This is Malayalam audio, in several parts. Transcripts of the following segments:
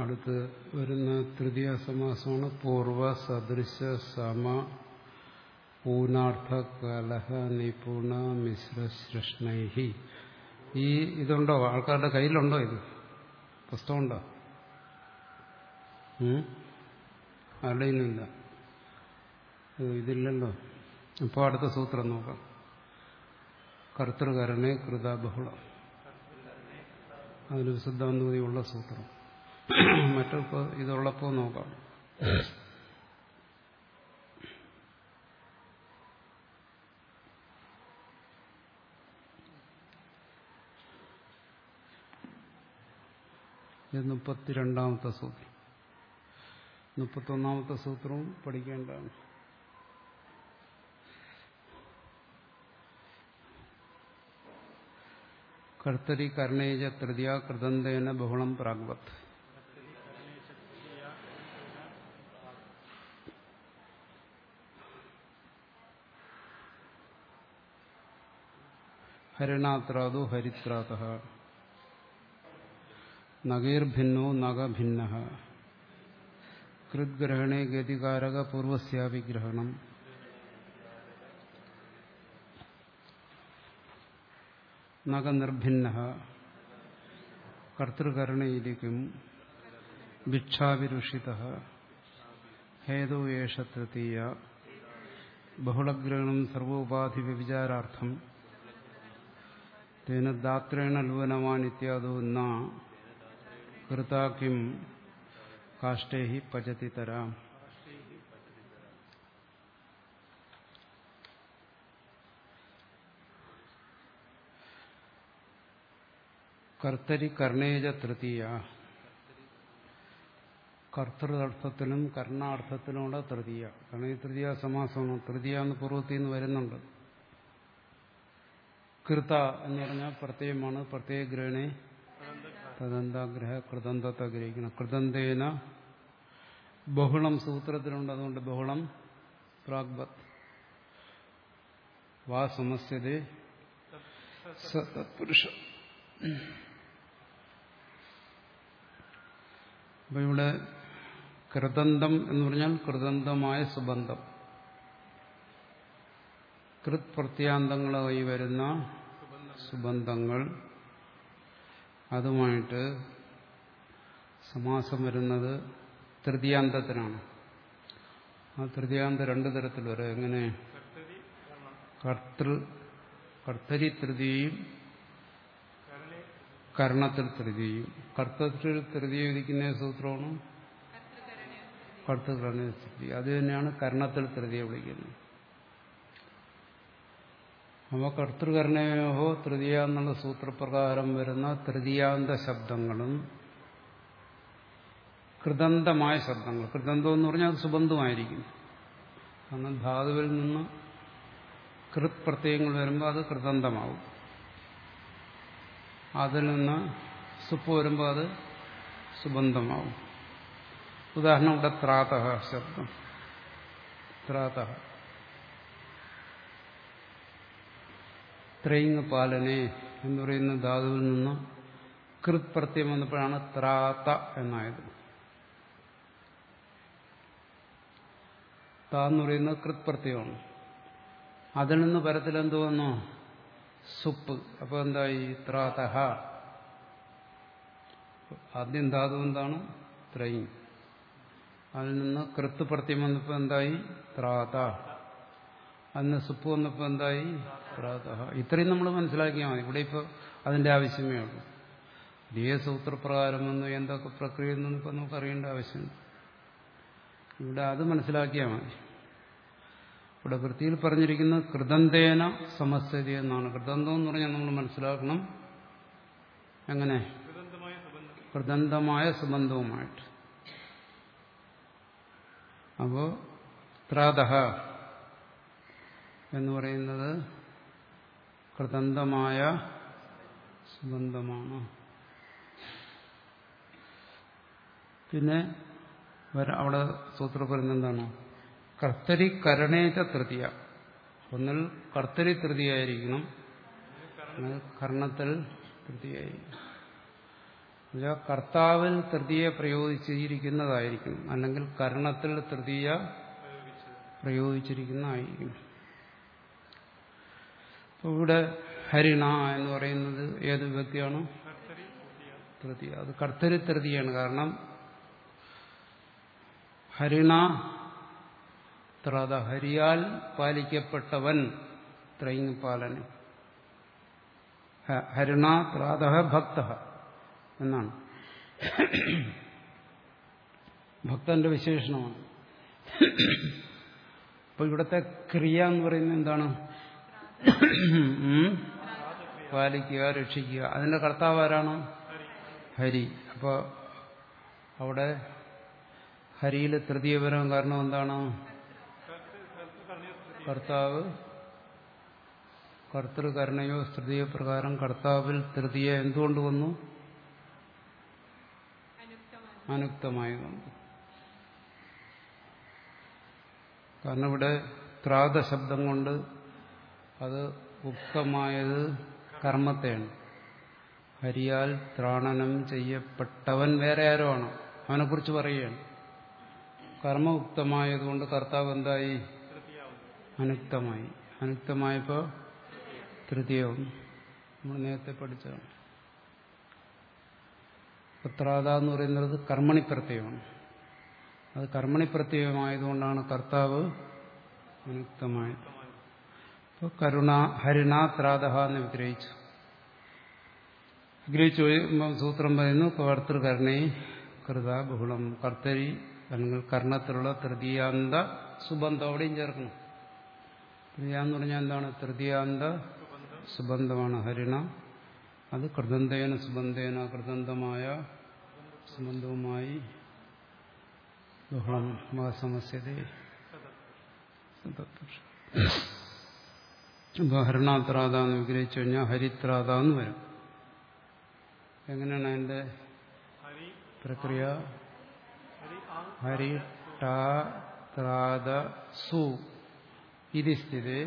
അടുത്ത് വരുന്ന തൃതീയ സമാസമാണ് പൂർവ സദൃശ സമ പൂനാർത്ഥ കലഹ നിപുണ മിശ്ര സൃഷ്ണൈഹി ഈ ഇതുണ്ടോ ആൾക്കാരുടെ കയ്യിലുണ്ടോ ഇത് പുസ്തകമുണ്ടോ ആരുടെയും ഇല്ല ഇതില്ലല്ലോ ഇപ്പോൾ അടുത്ത സൂത്രം നോക്കാം കർത്തൃകരണേ കൃതാബഹുളം അതിന് വിശുദ്ധാന്തതിയുള്ള സൂത്രം മറ്റപ്പോൾ ഇതുള്ളപ്പോൾ നോക്കാം ഇത് മുപ്പത്തിരണ്ടാമത്തെ സൂത്രം മുപ്പത്തൊന്നാമത്തെ സൂത്രവും പഠിക്കേണ്ടതാണ് കർത്തരി കർണേജ തൃതീയ കൃതന്തേന ബഹുളം പ്രാഗ്വത് ഹരിണാത്രാതു ഹരിത്രാത നഗീർഭിന്നോ നഗഭിന്ന കൃദ്ഗ്രഹണേ ഗതികാരക പൂർവസ്യാപി ഗ്രഹണം നഗനിർഭിന്ന കർത്തൃകരണയിലേക്കും ഭിക്ഷാവിരുഷിത ഹേതു യേഷ തൃതീയ ബഹുളഗ്രഹണം സർവോപാധി വ്യഭിചാരാർത്ഥം തേന ദാത്രേണ ലൂനവാൻ ഇത്യാദോ ന കൃതാക്കിം കാഷ്ടേ പചതി തരാം കർത്തരി കർണേജ തൃതീയ കർത്തൃർത്ഥത്തിലും കർണാർത്ഥത്തിലുമുള്ള തൃതീയ കാരണം ഈ തൃതീയ സമാസമാണ് തൃതീയ എന്ന് പൂർവ്വത്തിൽ നിന്ന് വരുന്നുണ്ട് കൃത എന്ന് പറഞ്ഞാൽ പ്രത്യയമാണ് പ്രത്യേക ഗ്രഹണെ തദന്താഗ്രഹ കൃതന്തത്തെ ഗ്രഹിക്കണം കൃതന്തേന ബഹുളം സൂത്രത്തിലുണ്ട് അതുകൊണ്ട് ബഹുളം പ്രാഗ്ബത് വാ സമസ്യതേ സത്പുരുഷ അപ്പൊ ഇവിടെ കൃതന്തം എന്ന് പറഞ്ഞാൽ കൃതന്തമായ സുബന്ധം കൃത് പ്രത്യാന്തങ്ങളായി വരുന്ന സുബന്ധങ്ങൾ അതുമായിട്ട് സമാസം വരുന്നത് തൃതീയാന്തത്തിനാണ് ആ തൃതീയാന്തം രണ്ടു തരത്തിൽ വരും എങ്ങനെ കർത്തൃ കർത്തരി തൃതീയും കർണത്തിൽ തൃതീയും കർത്തത്തിൽ തൃതീയ വിധിക്കുന്ന സൂത്രമാണ് കർത്തൃകരണ സ്ഥിതി അത് തന്നെയാണ് കർണത്തിൽ തൃതീയ വിളിക്കുന്നത് അപ്പോൾ കർത്തൃകരണയോ തൃതീയ എന്നുള്ള സൂത്രപ്രകാരം വരുന്ന തൃതീയാന്ത ശബ്ദങ്ങളും കൃതന്തമായ ശബ്ദങ്ങൾ കൃതന്തം എന്ന് പറഞ്ഞാൽ അത് സുബന്ധമായിരിക്കും കാരണം ധാതുവിൽ നിന്ന് കൃത് പ്രത്യയങ്ങൾ വരുമ്പോൾ അത് കൃതന്തമാവും അതിൽ നിന്ന് സുപ്പ് വരുമ്പോൾ അത് സുബന്ധമാവും ഉദാഹരണം ഇവിടെ ത്രാത ശബ്ദം ത്രാത ത്രയിങ് പാലനെ എന്ന് പറയുന്ന ധാതുവിൽ നിന്ന് കൃത് പ്രത്യം വന്നപ്പോഴാണ് ത്രാത എന്നായത് ത എന്ന് പറയുന്നത് കൃത് പ്രത്യമാണ് അതിൽ നിന്ന് പരത്തിൽ എന്ത് വന്നു സുപ്പ് അപ്പൊ എന്തായി ത്രാതഹ ആദ്യം ധാതു എന്താണ് ത്രയും അതിൽ നിന്ന് കൃത്ത് പ്രത്യം വന്നപ്പോ എന്തായി ത്രാത അതിന് സുപ്പ് വന്നപ്പോ എന്തായി ത്രാതഹ ഇത്രയും നമ്മൾ മനസ്സിലാക്കിയാൽ മതി ഇവിടെ ഇപ്പോൾ അതിന്റെ ആവശ്യമേ ഉള്ളൂ ധീയ സൂത്രപ്രകാരം വന്നു എന്തൊക്കെ പ്രക്രിയ എന്നൊന്നും ഇപ്പം നമുക്ക് അറിയേണ്ട ആവശ്യമുണ്ട് ഇവിടെ അത് മനസ്സിലാക്കിയാൽ മതി ഇവിടെ വൃത്തിയിൽ പറഞ്ഞിരിക്കുന്നത് കൃതന്തേന സമസ്ഥിതി എന്നാണ് കൃതന്തം എന്ന് പറഞ്ഞാൽ നമ്മൾ മനസ്സിലാക്കണം എങ്ങനെ കൃതന്തമായ സുബന്ധവുമായിട്ട് അപ്പോ ത്രാതഹ എന്ന് പറയുന്നത് കൃതന്തമായ സുബന്ധമാണ് പിന്നെ അവിടെ സൂത്ര പറയുന്നത് എന്താണ് കർത്തരി കരണേച്ച തൃതീയ ഒന്നിൽ കർത്തരി തൃതീയായിരിക്കണം കർണത്തിൽ തൃതീയായിരിക്കണം എന്നുവെച്ചാൽ കർത്താവിൽ തൃതീയ പ്രയോഗിച്ചിരിക്കുന്നതായിരിക്കും അല്ലെങ്കിൽ കരണത്തിൽ തൃതീയ പ്രയോഗിച്ചിരിക്കുന്നതായിരിക്കും അപ്പോൾ ഇവിടെ ഹരിണ എന്ന് പറയുന്നത് ഏത് വ്യക്തിയാണ് തൃതീയ അത് കർത്തരി തൃതീയാണ് കാരണം ഹരിണ ത്രത ഹരിയാൽ പാലിക്കപ്പെട്ടവൻ ത്രൈങ് പാലന് ഹരിണ ത്രാത ഭക്ത എന്നാണ് ഭക്തന്റെ വിശേഷണമാണ് അപ്പൊ ഇവിടുത്തെ ക്രിയ എന്ന് പറയുന്നത് എന്താണ് ഉം? പാലിക്കുക രക്ഷിക്കുക അതിന്റെ കർത്താവ് ആരാണ് ഹരി അപ്പോൾ അവിടെ ഹരിയിൽ തൃതീയ വരാൻ കാരണം എന്താണ് കർത്താവ് കർത്തൃകരണയോ തൃതീയ പ്രകാരം കർത്താവിൽ തൃതീയ എന്തുകൊണ്ട് വന്നു അനുക്തമായതുകൊണ്ട് കാരണം ഇവിടെ ത്രാത ശബ്ദം കൊണ്ട് അത് ഉക്തമായത് കർമ്മത്തെയാണ് ഹരിയാൽ ത്രാണനം ചെയ്യപ്പെട്ടവൻ വേറെ ആരോ ആണ് അവനെക്കുറിച്ച് പറയുകയാണ് കർമ്മ ഉക്തമായതുകൊണ്ട് കർത്താവ് എന്തായി അനുക്തമായി അനുക്തമായപ്പോൾ തൃതീയവും നമ്മൾ നേരത്തെ പഠിച്ചതാണ് പത്രാത എന്ന് പറയുന്നത് കർമ്മണി പ്രത്യയമാണ് അത് കർമ്മണി പ്രത്യയമായതുകൊണ്ടാണ് കർത്താവ് അനുക്തമായത് അപ്പോൾ കരുണ ഹരിണ ത്രാതഹ എന്ന് വിഗ്രഹിച്ചു വിഗ്രഹിച്ചു കഴിയുമ്പോൾ സൂത്രം പറയുന്നു കർത്തൃകരണേ കൃത ബഹുളം കർത്തരി അല്ലെങ്കിൽ കർണത്തിലുള്ള തൃതീയാന്ത സുബന്ധം അവിടെയും ചേർക്കണം തൃതീയ എന്ന് പറഞ്ഞാൽ എന്താണ് തൃതീയാന്ത സുബന്ധമാണ് ഹരിണ അത് കൃതന്തേന സുബന്ധേന കൃതന്തമായ സുബന്ധവുമായി ബഹളം സമസ്യത ഇപ്പോൾ ഹരിണാത്രാത എന്ന് വിഗ്രഹിച്ചു കഴിഞ്ഞാൽ ഹരിത്രാത എന്ന് വരും എങ്ങനെയാണ് അതിന്റെ പ്രക്രിയ ഹരി ടാ സു ഇത് സ്ഥിതി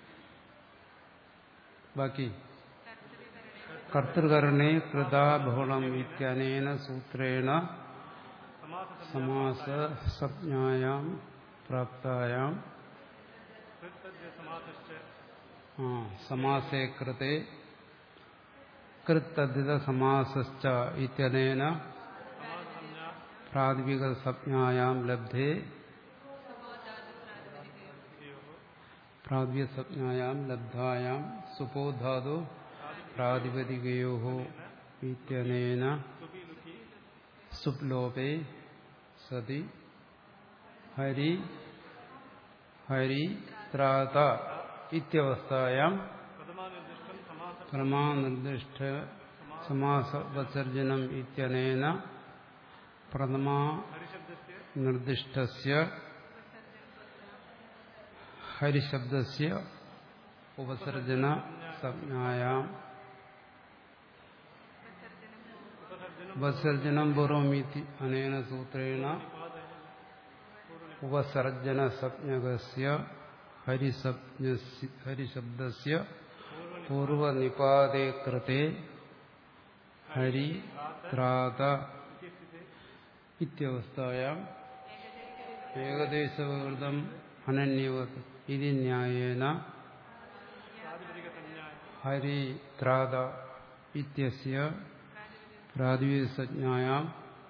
ബാക്കി കർത്തൃകരണേ കൃതാബഹുളം ഇത്യനേന സൂത്രേണ സമാസ സംജ്ഞായാം പ്രാപ്തായാം ആ സമാസേ കൃത്തെ കൃത്തദ്ധിത സമാസശ്ച ഇത്യനേന പ്രാഥമിക സംജ്ഞായാം ലബ്ധേ പ്രാഥമിക സംജ്ഞായാം ലബ്ധായാം സുപോധാതു പ്രാതിപതികയോ ഇത്യനേന സുപ്ലോപേ സതി ഹരി ഹരി ത്രാത ഇത്യവസ്ഥായാം പ്രമാനിർദ്ദിഷ്ട സമാസവസർജനം ഇത്യനേന പ്രഥമാ നിർദ്ദിഷ്ടസ്യ ഹരിശബ്ദസ്യ ഉപസർജന സംജ്ഞായാം ഉപസർജനം പൂർവമിതി അനേന സൂത്രേണ ഉപസർജന സംജ്ഞകസ്യ ഹരിശബ്ദസ്യ പൂർവനിപാതേ കൃത്തെ ഹരി ത്രാത ഇത്യവസ്ഥായാം ഏകദേശവികൃതം അനന്യവത് ഇതി ന്യായേന ഹരി ത്രാത ഇത്യസ്യ പ്രാതിപതികസജ്ഞായാം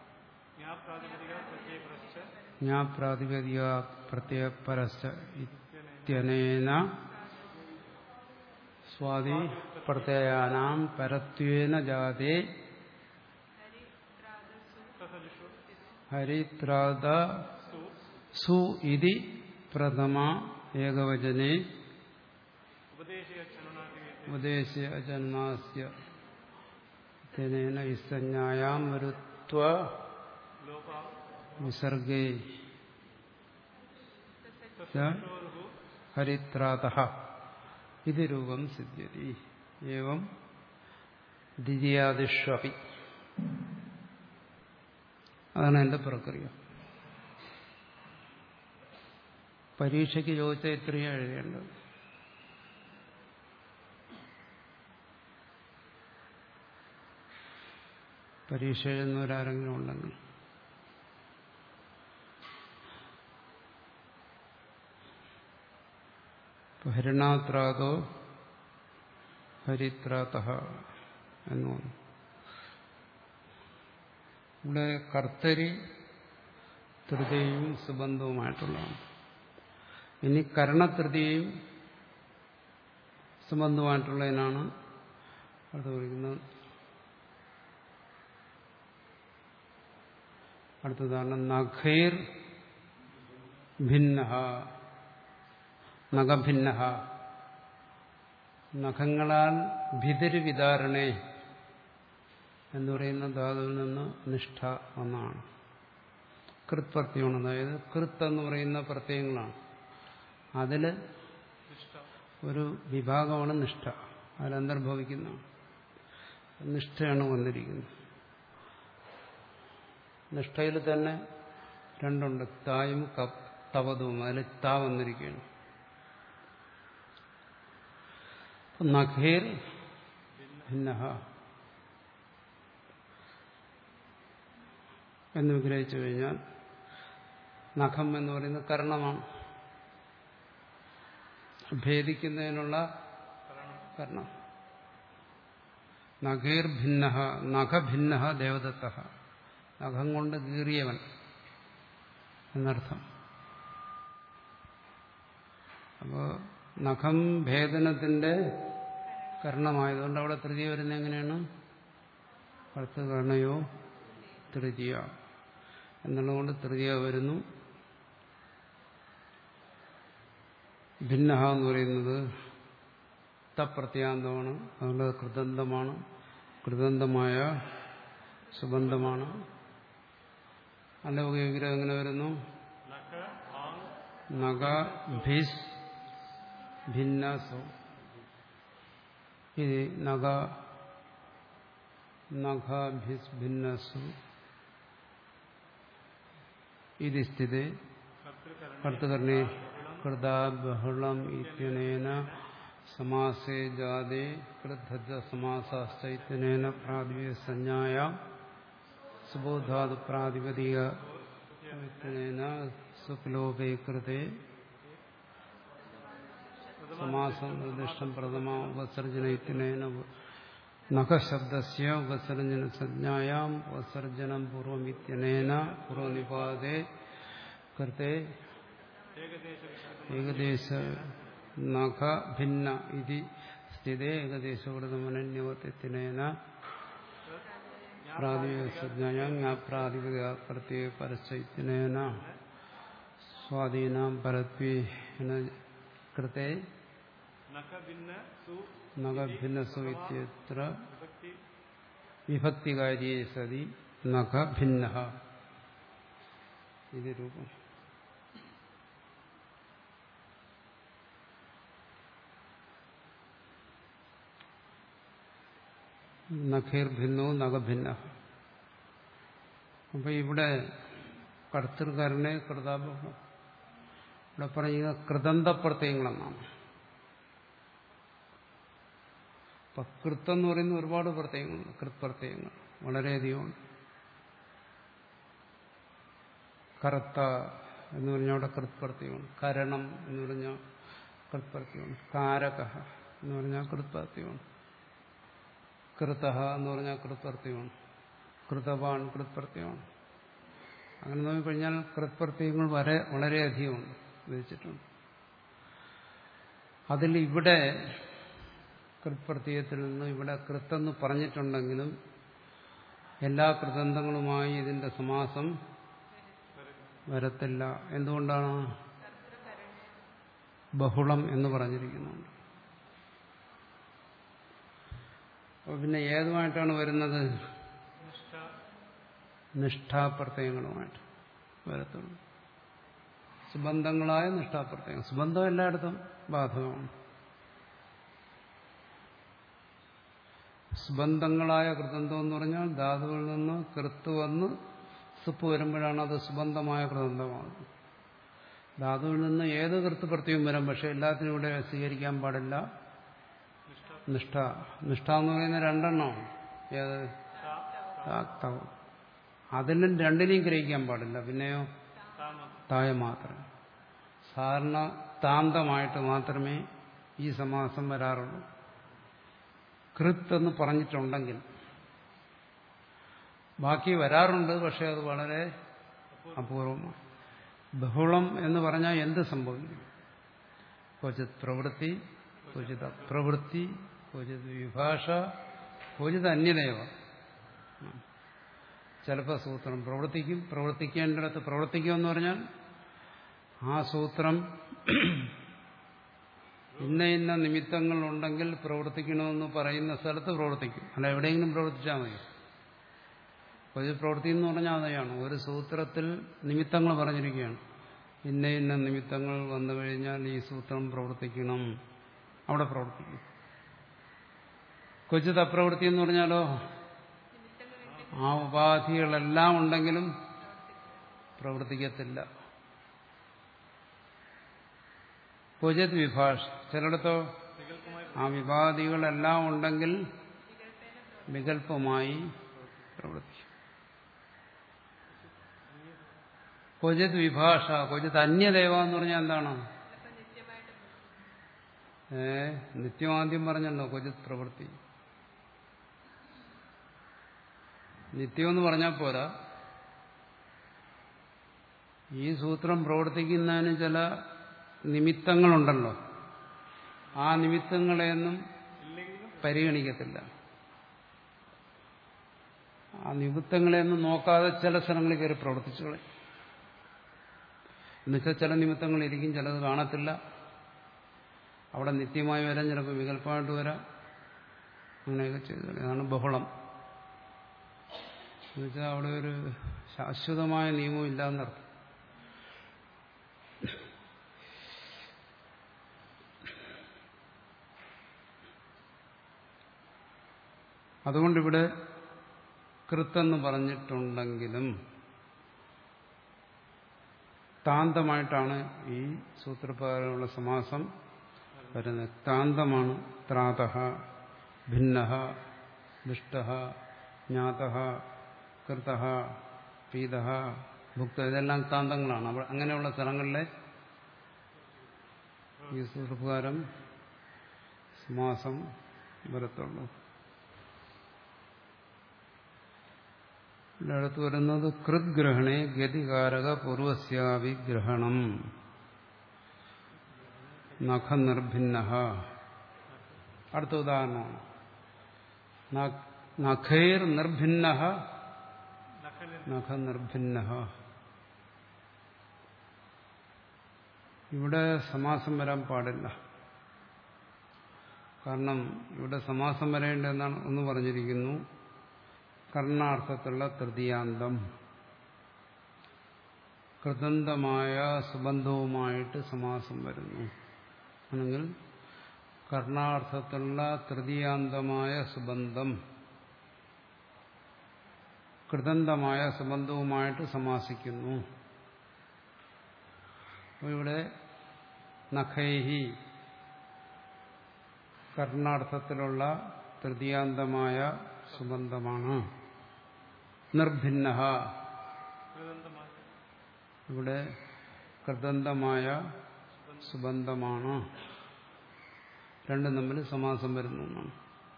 ജ്ഞാപ്രാതിപതിക പ്രത്യയപരശ്ച ഇത്യനേന സ്വാതി പ്രത്യയാനാം പരത്വേന ജാതേ ഹരിത്രാത സു ഇതി പ്രഥമ ഏകവചനെ ഉപദേശനാസ്യ തേന ഇസഞ്ജായാം വരുത്വ വിസർഗേ ഹരിത്രാത ഇത് രൂപം സിദ്ധ്യതി ഏവം ദ്വിതീയാദിഷ്വപി അതാണ് എന്റെ പ്രക്രിയ പരീക്ഷയ്ക്ക് ചോദിച്ച ഇത്രയും എഴുതേണ്ടത് പരീക്ഷ എഴുതുന്നവരാരെങ്കിലും ഉണ്ടെങ്കിൽ ഹരിണാത്രാതോ ഹരിത്രാത എന്ന് പറഞ്ഞു ഇവിടെ കർത്തരി തൃതീയയും സുബന്ധവുമായിട്ടുള്ളതാണ് ഇനി കരണതൃതീയയും സുബന്ധവുമായിട്ടുള്ളതിനാണ് അടുത്ത് വിളിക്കുന്നത് അടുത്തതാണ് നഖൈർ ഭിന്ന നഖഭിന്ന നഖങ്ങളാൽ ഭിതര് വിതാരണേ എന്ന് പറയുന്ന ധാതുവിൽ നിന്ന് നിഷ്ഠ ഒന്നാണ് കൃത് പ്രത്യയമാണ് അതായത് കൃത്ത് എന്ന് പറയുന്ന പ്രത്യയങ്ങളാണ് അതിൽ ഒരു വിഭാഗമാണ് നിഷ്ഠ അതിലന്തർഭവിക്കുന്ന നിഷ്ഠയാണ് വന്നിരിക്കുന്നത് നിഷ്ഠയിൽ തന്നെ രണ്ടുണ്ട് തായും തവതും അതിൽ താ വന്നിരിക്കുകയാണ് നഖേർ ഭിന്ന എന്ന് വിഗ്രഹിച്ചു കഴിഞ്ഞാൽ നഖം എന്ന് പറയുന്നത് കർണമാണ് ഭേദിക്കുന്നതിനുള്ള കർണം നഖേർ ഭിന്ന നഖഭിന്ന ദേവദത്ത നഖം കൊണ്ട് കീറിയവൻ എന്നർത്ഥം അപ്പോൾ നഖം ഭേദനത്തിന്റെ കർണമായതുകൊണ്ട് അവിടെ തൃതീയ വരുന്നത് എങ്ങനെയാണ് അടുത്ത കർണയോ തൃതീയ എന്നുള്ളതുകൊണ്ട് തൃതീയ വരുന്നു ഭിന്ന എന്ന് പറയുന്നത് തപ്രത്യാന്തമാണ് അതുകൊണ്ട് കൃതന്തമാണ് കൃതന്തമായ സുബന്ധമാണ് അലൗകിക വിഗ്രഹം എങ്ങനെ വരുന്നു നഗ ഭിസ് ഭിന്നസു ഇത് നഗ നഖ ഭിസ് ഭിന്നസു ഇത് സ്ഥിതി കർത്തകർണേ കൃതാ ബഹുളം ഇത്യനേന സമാസേ ജാതേ കൃദ്ധജ സമാസൈത്യനേന പ്രാതിപതിക സഞ്ജായ സുബോധാതു പ്രാതിപതിക സുക്ലോപേ കൃതേ സമാസം നിർദ്ദിഷ്ടം പ്രഥമ ഉപസർജനയിത്തിനേന നഖശബ്ദസ്യ ഉപസർജന സംജ്ഞായാം ഉപസർജനം പൂർവമിത്യനേന പൂർവനിപാതേ കൃത്തെ ഏകദേശ നഖ ഭിന്ന ഇതി സ്ഥിതേ ഏകദേശകൃതമനന്യവത്യത്തിനേന പ്രാതിപതിക സംജ്ഞായാം ജ്ഞാപ്രാതിപതിക പ്രത്യേക പരസ്യത്തിനേന സ്വാധീനം പരത്വേന കൃത്തെ നഖഭിന്നസു ഇത്യത്ര വിഭക്തികാര്യേ സതി നഖഭിന്ന ഇത് രൂപം നഖേർഭിന്നോ നഖഭിന്ന അപ്പൊ ഇവിടെ കർത്തൃകരനെ കൃതാബഹം ഇവിടെ പറയുക കൃതന്ത പ്രത്യയങ്ങളെന്നാണ് അപ്പൊ കൃത്തെന്ന് പറയുന്ന ഒരുപാട് പ്രത്യയങ്ങളുണ്ട് കൃത്പ്രത്യയങ്ങൾ വളരെയധികമുണ്ട് കറുത്ത എന്ന് പറഞ്ഞാൽ അവിടെ കൃത്പ്രത്യയമാണ് കരണം എന്ന് പറഞ്ഞാൽ കൃത്പ്രത്യയമാണ് കാരക എന്ന് പറഞ്ഞാൽ കൃത്പ്രത്യയമാണ് കൃത എന്ന് പറഞ്ഞാൽ കൃത്പ്രത്യമാണ് കൃതവാൻ കൃത്പ്രത്യമാണ് അങ്ങനെ നോക്കിക്കഴിഞ്ഞാൽ കൃത്പ്രത്യയങ്ങൾ വരെ വളരെയധികമുണ്ട് വിധിച്ചിട്ടുണ്ട് അതിൽ ഇവിടെ കൃത്പ്രത്യയത്തിൽ നിന്ന് ഇവിടെ കൃത്തെന്ന് പറഞ്ഞിട്ടുണ്ടെങ്കിലും എല്ലാ കൃതന്തങ്ങളുമായി ഇതിന്റെ സമാസം വരത്തില്ല എന്തുകൊണ്ടാണ് ബഹുളം എന്ന് പറഞ്ഞിരിക്കുന്നുണ്ട് അപ്പൊ പിന്നെ ഏതുമായിട്ടാണ് വരുന്നത് നിഷ്ഠാപ്രത്യയങ്ങളുമായിട്ട് വരത്തുള്ളൂ സുബന്ധങ്ങളായ നിഷ്ഠാപ്രത്യയം സുബന്ധം എല്ലായിടത്തും ബാധകമാണ് സുബന്ധങ്ങളായ കൃതന്തം എന്ന് പറഞ്ഞാൽ ധാതുവിൽ നിന്ന് കൃത്ത് വന്ന് സുപ്പ് വരുമ്പോഴാണ് അത് സുബന്ധമായ കൃതന്തമാകുന്നത് ധാതുവിൽ നിന്ന് ഏത് കൃത്ത് പ്രത്യേകം വരാം പക്ഷെ എല്ലാത്തിനും ഇവിടെ സ്വീകരിക്കാൻ പാടില്ല നിഷ്ഠ നിഷ്ഠ എന്ന് പറയുന്ന രണ്ടെണ്ണമാണ് ഏത് താക്തവ അതിനും രണ്ടിനെയും ഗ്രഹിക്കാൻ പാടില്ല പിന്നെയോ തായ മാത്രം സാധാരണ താന്തമായിട്ട് മാത്രമേ ഈ സമാസം വരാറുള്ളൂ കൃത്ത് എന്ന് പറഞ്ഞിട്ടുണ്ടെങ്കിൽ ബാക്കി വരാറുണ്ട് പക്ഷെ അത് വളരെ അപൂർവമാണ് ബഹുളം എന്ന് പറഞ്ഞാൽ എന്ത് സംഭവിക്കും ക്വചിത് പ്രവൃത്തി ക്വചിത് അപ്രവൃത്തി ക്വചിത് വിഭാഷ ക്വചിത് അന്യദേവ ചിലപ്പോൾ സൂത്രം പ്രവർത്തിക്കും പ്രവർത്തിക്കേണ്ടിടത്ത് പ്രവർത്തിക്കുമെന്ന് പറഞ്ഞാൽ ആ സൂത്രം ഇന്ന ഇന്ന നിമിത്തങ്ങളുണ്ടെങ്കിൽ പ്രവർത്തിക്കണമെന്ന് പറയുന്ന സ്ഥലത്ത് പ്രവർത്തിക്കും അല്ല എവിടെയെങ്കിലും പ്രവർത്തിച്ചാൽ മതി ഒരു പ്രവൃത്തി എന്ന് പറഞ്ഞാൽ അതെയാണ് ഒരു സൂത്രത്തിൽ നിമിത്തങ്ങൾ പറഞ്ഞിരിക്കുകയാണ് ഇന്ന ഇന്ന നിമിത്തങ്ങൾ വന്നു കഴിഞ്ഞാൽ ഈ സൂത്രം പ്രവർത്തിക്കണം അവിടെ പ്രവർത്തിക്കും കൊച്ചിത് അപ്രവൃത്തി എന്ന് പറഞ്ഞാലോ ആ ഉപാധികളെല്ലാം ഉണ്ടെങ്കിലും പ്രവർത്തിക്കത്തില്ല ക്വചിത് വിഭാഷ ചിലയിടത്തോ ആ വിവാദികളെല്ലാം ഉണ്ടെങ്കിൽ വികല്പമായി പ്രവർത്തിക്കും ക്വചിത് വിഭാഷ ക്വചിത് അന്യദേവ എന്ന് പറഞ്ഞാൽ എന്താണ് ഏ നിത്യമാദ്യം പറഞ്ഞല്ലോ ക്വചിത് പ്രവൃത്തി നിത്യമെന്ന് പറഞ്ഞാൽ പോരാ ഈ സൂത്രം പ്രവർത്തിക്കുന്നതിന് ചില നിമിത്തങ്ങളുണ്ടല്ലോ ആ നിമിത്തങ്ങളെയൊന്നും പരിഗണിക്കത്തില്ല ആ നിമിത്തങ്ങളെയൊന്നും നോക്കാതെ ചില സ്ഥലങ്ങളിൽ കയറി പ്രവർത്തിച്ചോളെ എന്നുവെച്ചാൽ ചില നിമിത്തങ്ങളിരിക്കും ചിലത് കാണത്തില്ല അവിടെ നിത്യമായി വരാം ചിലപ്പോൾ വികല്പമായിട്ട് വരാം അങ്ങനെയൊക്കെ ചെയ്തു അതാണ് ബഹുളം എന്നുവെച്ചാൽ അവിടെ ഒരു ശാശ്വതമായ നിയമം ഇല്ല എന്നർത്ഥം അതുകൊണ്ടിവിടെ കൃത്തെന്ന് പറഞ്ഞിട്ടുണ്ടെങ്കിലും താന്തമായിട്ടാണ് ഈ സൂത്രപ്രകാരമുള്ള സമാസം വരുന്നത് താന്തമാണ് ത്രാത ഭിന്ന ദുഷ്ട ജ്ഞാത കൃത പീത ഭുക്ത ഇതെല്ലാം താന്തങ്ങളാണ് അപ്പോൾ അങ്ങനെയുള്ള സ്ഥലങ്ങളിലെ ഈ സൂത്രപ്രകാരം സമാസം വരത്തുള്ളൂ അടുത്ത് വരുന്നത് കൃദ്ഗ്രഹണേ ഗതികാരക പൂർവസ്യാവിഗ്രഹണം നഖനിർഭിന്ന അടുത്ത ഉദാഹരണമാണ് നഖൈർ നിർഭിന്ന നഖനിർഭിന്ന ഇവിടെ സമാസം വരാൻ പാടില്ല കാരണം ഇവിടെ സമാസം വരേണ്ടതെന്നാണ് ഒന്ന് പറഞ്ഞിരിക്കുന്നു കർണാർത്ഥത്തിലുള്ള തൃതീയാന്തം കൃതന്തമായ സുബന്ധവുമായിട്ട് സമാസം വരുന്നു അല്ലെങ്കിൽ കർണാർത്ഥത്തിലുള്ള തൃതീയാന്തമായ സുബന്ധം കൃതന്തമായ സുബന്ധവുമായിട്ട് സമാസിക്കുന്നു ഇവിടെ നഖൈഹി കർണാർത്ഥത്തിലുള്ള തൃതീയാന്തമായ സുബന്ധമാണ് നിർഭിന്ന ഇവിടെ കൃതന്തമായ സുബന്ധമാണ് രണ്ടും തമ്മിൽ സമാസം വരുന്നു എന്നാണ്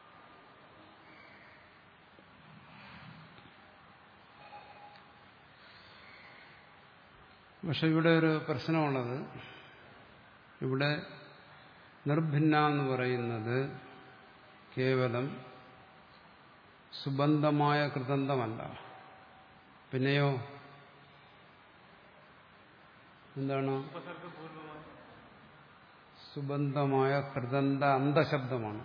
പക്ഷെ ഇവിടെ ഒരു പ്രശ്നമുള്ളത് ഇവിടെ നിർഭിന്ന എന്ന് പറയുന്നത് കേവലം സുബന്ധമായ കൃതന്തമല്ല പിന്നെയോ എന്താണ് സുബന്ധമായ കൃതന്ത അന്തശബ്ദമാണ്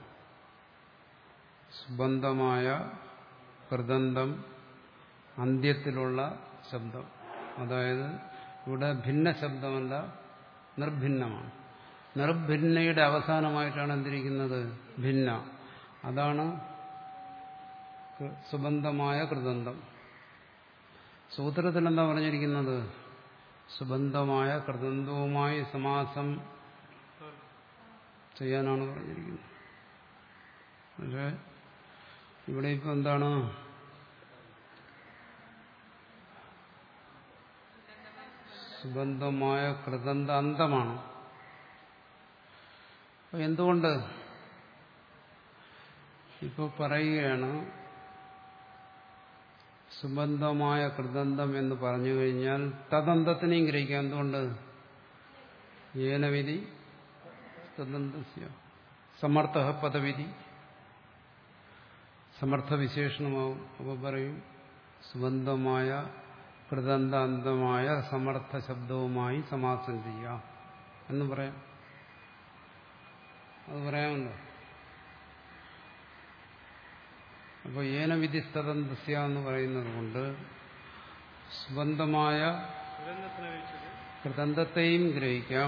സുബന്ധമായ കൃതന്തം അന്ത്യത്തിലുള്ള ശബ്ദം അതായത് ഇവിടെ ഭിന്ന ശബ്ദമല്ല നിർഭിന്നമാണ് നിർഭിന്നയുടെ അവസാനമായിട്ടാണ് എന്തിരിക്കുന്നത് ഭിന്ന അതാണ് സുബന്ധമായ കൃതന്തം സൂത്രത്തിൽ എന്താ പറഞ്ഞിരിക്കുന്നത് സുബന്ധമായ കൃതന്തവുമായി സമാസം ചെയ്യാനാണ് പറഞ്ഞിരിക്കുന്നത് പക്ഷേ ഇവിടെ ഇപ്പം എന്താണ് സുബന്ധമായ കൃതന്ത അന്തമാണ് അപ്പൊ എന്തുകൊണ്ട് ഇപ്പോൾ പറയുകയാണ് സുബന്ധമായ കൃതന്തം എന്ന് പറഞ്ഞു കഴിഞ്ഞാൽ തദന്തത്തിനെയും ഗ്രഹിക്കാം എന്തുകൊണ്ട് ഏനവിധി തദന്തസ്യ സമർത്ഥ പദവിധി സമർത്ഥവിശേഷണമാവും അപ്പോൾ പറയും സുബന്ധമായ കൃതന്താന്തമായ സമർത്ഥ ശബ്ദവുമായി സമാസം ചെയ്യാം എന്ന് പറയാം അത് പറയാമല്ലോ അപ്പോൾ ഏനവിധിസ്തദന്തസ്യ എന്ന് പറയുന്നത് കൊണ്ട് സുബന്ധമായ സുഗന്ധത്തിനെ വെച്ചത് കൃതന്തത്തെയും ഗ്രഹിക്കാം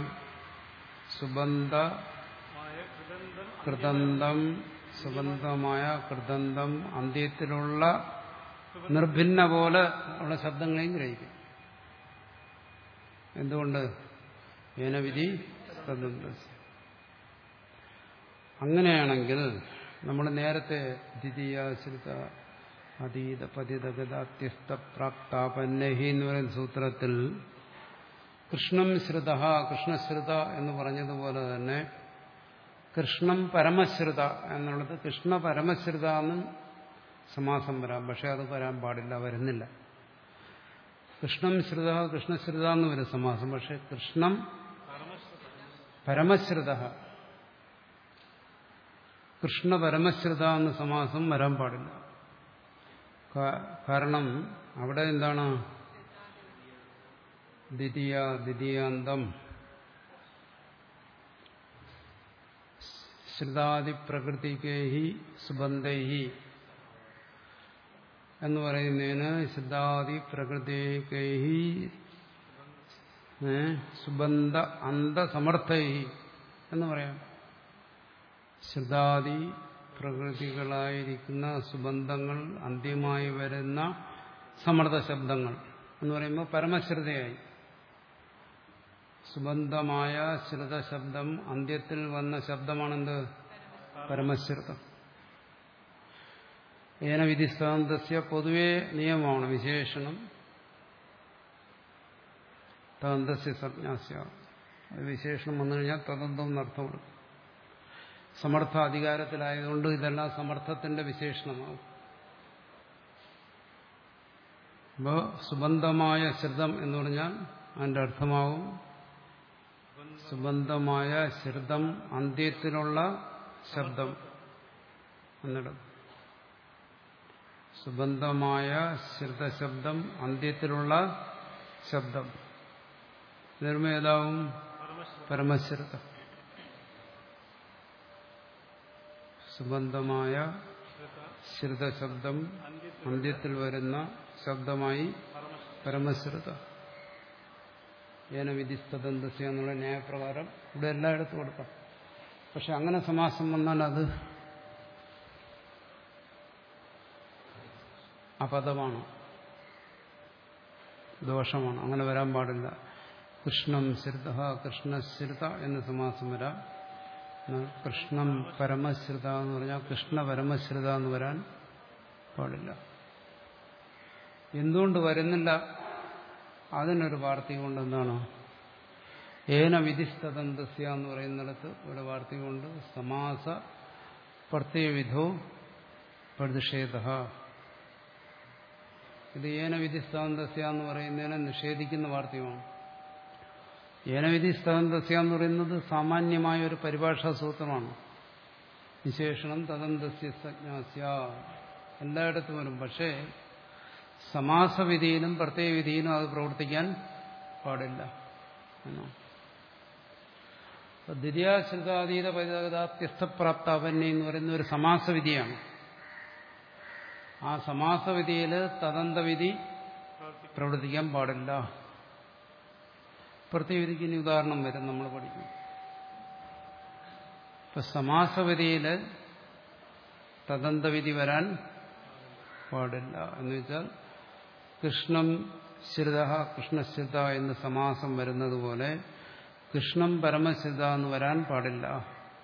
സുബന്ധമായ കൃതന്തം കൃതന്തം സുബന്ധമായ കൃതന്തം അന്ത്യത്തിലുള്ള നിർഭിന്ന പോലെ ഉള്ള ശബ്ദങ്ങളെയും ഗ്രഹിക്കും എന്തുകൊണ്ട് ഏനവിധി തദന്തസ്യ അങ്ങനെയാണെങ്കിൽ നമ്മൾ നേരത്തെ ദ്വിതീയാശ്രിത അതീത പതിതഗതാത്യസ്ത പ്രാപ്താപന്നഹി എന്ന് പറയുന്ന സൂത്രത്തിൽ കൃഷ്ണം ശ്രുത കൃഷ്ണശ്രുത എന്ന് പറഞ്ഞതുപോലെ തന്നെ കൃഷ്ണം പരമശ്രുത എന്നുള്ളത് കൃഷ്ണ പരമശ്രുത എന്നും സമാസം വരാം പക്ഷെ അത് വരാൻ പാടില്ല വരുന്നില്ല കൃഷ്ണം ശ്രുത കൃഷ്ണശ്രുത എന്ന് വരും സമാസം പക്ഷെ കൃഷ്ണം പരമശ്രുത കൃഷ്ണ പരമശ്രുത എന്ന സമാസം വരാൻ പാടില്ല കാ- കാരണം അവിടെ എന്താണ് ദ്വിതീയ ദ്വിതീയാന്തം ശ്രുതാദിപ്രകൃതികേഹി സുബന്ധൈഹി എന്ന് പറയുന്നതിന് ശ്രുതാദി പ്രകൃതികേഹി സുബന്ധ അന്തസമർത്ഥൈഹി എന്ന് പറയാം ശ്രുതാദി പ്രകൃതികളായിരിക്കുന്ന സുബന്ധങ്ങൾ അന്ത്യമായി വരുന്ന സമർത്ഥ ശബ്ദങ്ങൾ എന്ന് പറയുമ്പോൾ പരമശ്രുതയായി സുബന്ധമായ ശ്രുതശബ്ദം അന്ത്യത്തിൽ വന്ന ശബ്ദമാണെന്ത് പരമശ്രുതം ഏന വിധിസ്ഥാന്തസ്യ പൊതുവെ നിയമമാണ് വിശേഷണം തദന്തസ്യ സംജ്ഞാസ്യ അത് വിശേഷണം വന്നു കഴിഞ്ഞാൽ തദന്തം എന്നർത്ഥം കൊടുക്കും സമർത്ഥ അധികാരത്തിലായതുകൊണ്ട് ഇതെല്ലാം സമർത്ഥത്തിന്റെ വിശേഷണമാവും അപ്പോൾ സുബന്ധമായ ശ്രുതം എന്ന് പറഞ്ഞാൽ അതിന്റെ അർത്ഥമാവും സുബന്ധമായ ശ്രുതം അന്ത്യത്തിലുള്ള ശബ്ദം എന്നിടം സുബന്ധമായ ശ്രുതശബ്ദം അന്ത്യത്തിലുള്ള ശബ്ദം നിർമ്മേതാവും പരമശ്രുതം സുബന്ധമായ ശ്രുതശബ്ദം അന്ത്യത്തിൽ വരുന്ന ശബ്ദമായി പരമശ്രുത ഏന വിധിസ്തദന്തസ്യ എന്നുള്ള ന്യായപ്രകാരം ഇവിടെ എല്ലായിടത്തും കൊടുക്കാം പക്ഷെ അങ്ങനെ സമാസം വന്നാൽ അത് അപദമാണ് ദോഷമാണ് അങ്ങനെ വരാൻ പാടില്ല കൃഷ്ണം ശ്രുത കൃഷ്ണശ്രുത എന്ന് സമാസം വരാം എന്നാൽ കൃഷ്ണം പരമശ്രുത എന്ന് പറഞ്ഞാൽ കൃഷ്ണ പരമശ്രുത എന്ന് വരാൻ പാടില്ല എന്തുകൊണ്ട് വരുന്നില്ല അതിനൊരു വാർത്തക കൊണ്ട് എന്താണ് ഏന വിധിസ്തദന്തസ്യ എന്ന് പറയുന്നിടത്ത് ഒരു വാർത്തക കൊണ്ട് സമാസ പ്രത്യയവിധോ പ്രതിഷേധ ഇത് ഏന വിധിസ്തദന്തസ്യ എന്ന് പറയുന്നതിനെ നിഷേധിക്കുന്ന വാർത്തകമാണ് ഏനവിധി സ്തദന്തസ്യ എന്ന് പറയുന്നത് സാമാന്യമായ ഒരു പരിഭാഷാ സൂത്രമാണ് വിശേഷണം തദന്തസ്യ സജ്ഞാസ്യ എല്ലായിടത്തും വരും പക്ഷേ സമാസവിധിയിലും പ്രത്യേകവിധിയിലും അത് പ്രവർത്തിക്കാൻ പാടില്ല എന്നാണ് ദ്വിതീയാശ്രിതാതീത പരിതാത്യസ്ഥപ്രാപ്ത അവന്യ എന്ന് പറയുന്ന ഒരു സമാസവിധിയാണ് ആ സമാസവിധിയിൽ തദന്തവിധി പ്രവർത്തിക്കാൻ പാടില്ല പ്രത്യേകിച്ച് ഇനി ഉദാഹരണം വരും നമ്മൾ പഠിക്കും ഇപ്പൊ സമാസവിധിയിൽ തദന്തവിധി വരാൻ പാടില്ല എന്ന് വെച്ചാൽ കൃഷ്ണം ശ്രുത കൃഷ്ണശ്രുത എന്ന് സമാസം വരുന്നത് പോലെ കൃഷ്ണം പരമശ്രുത എന്ന് വരാൻ പാടില്ല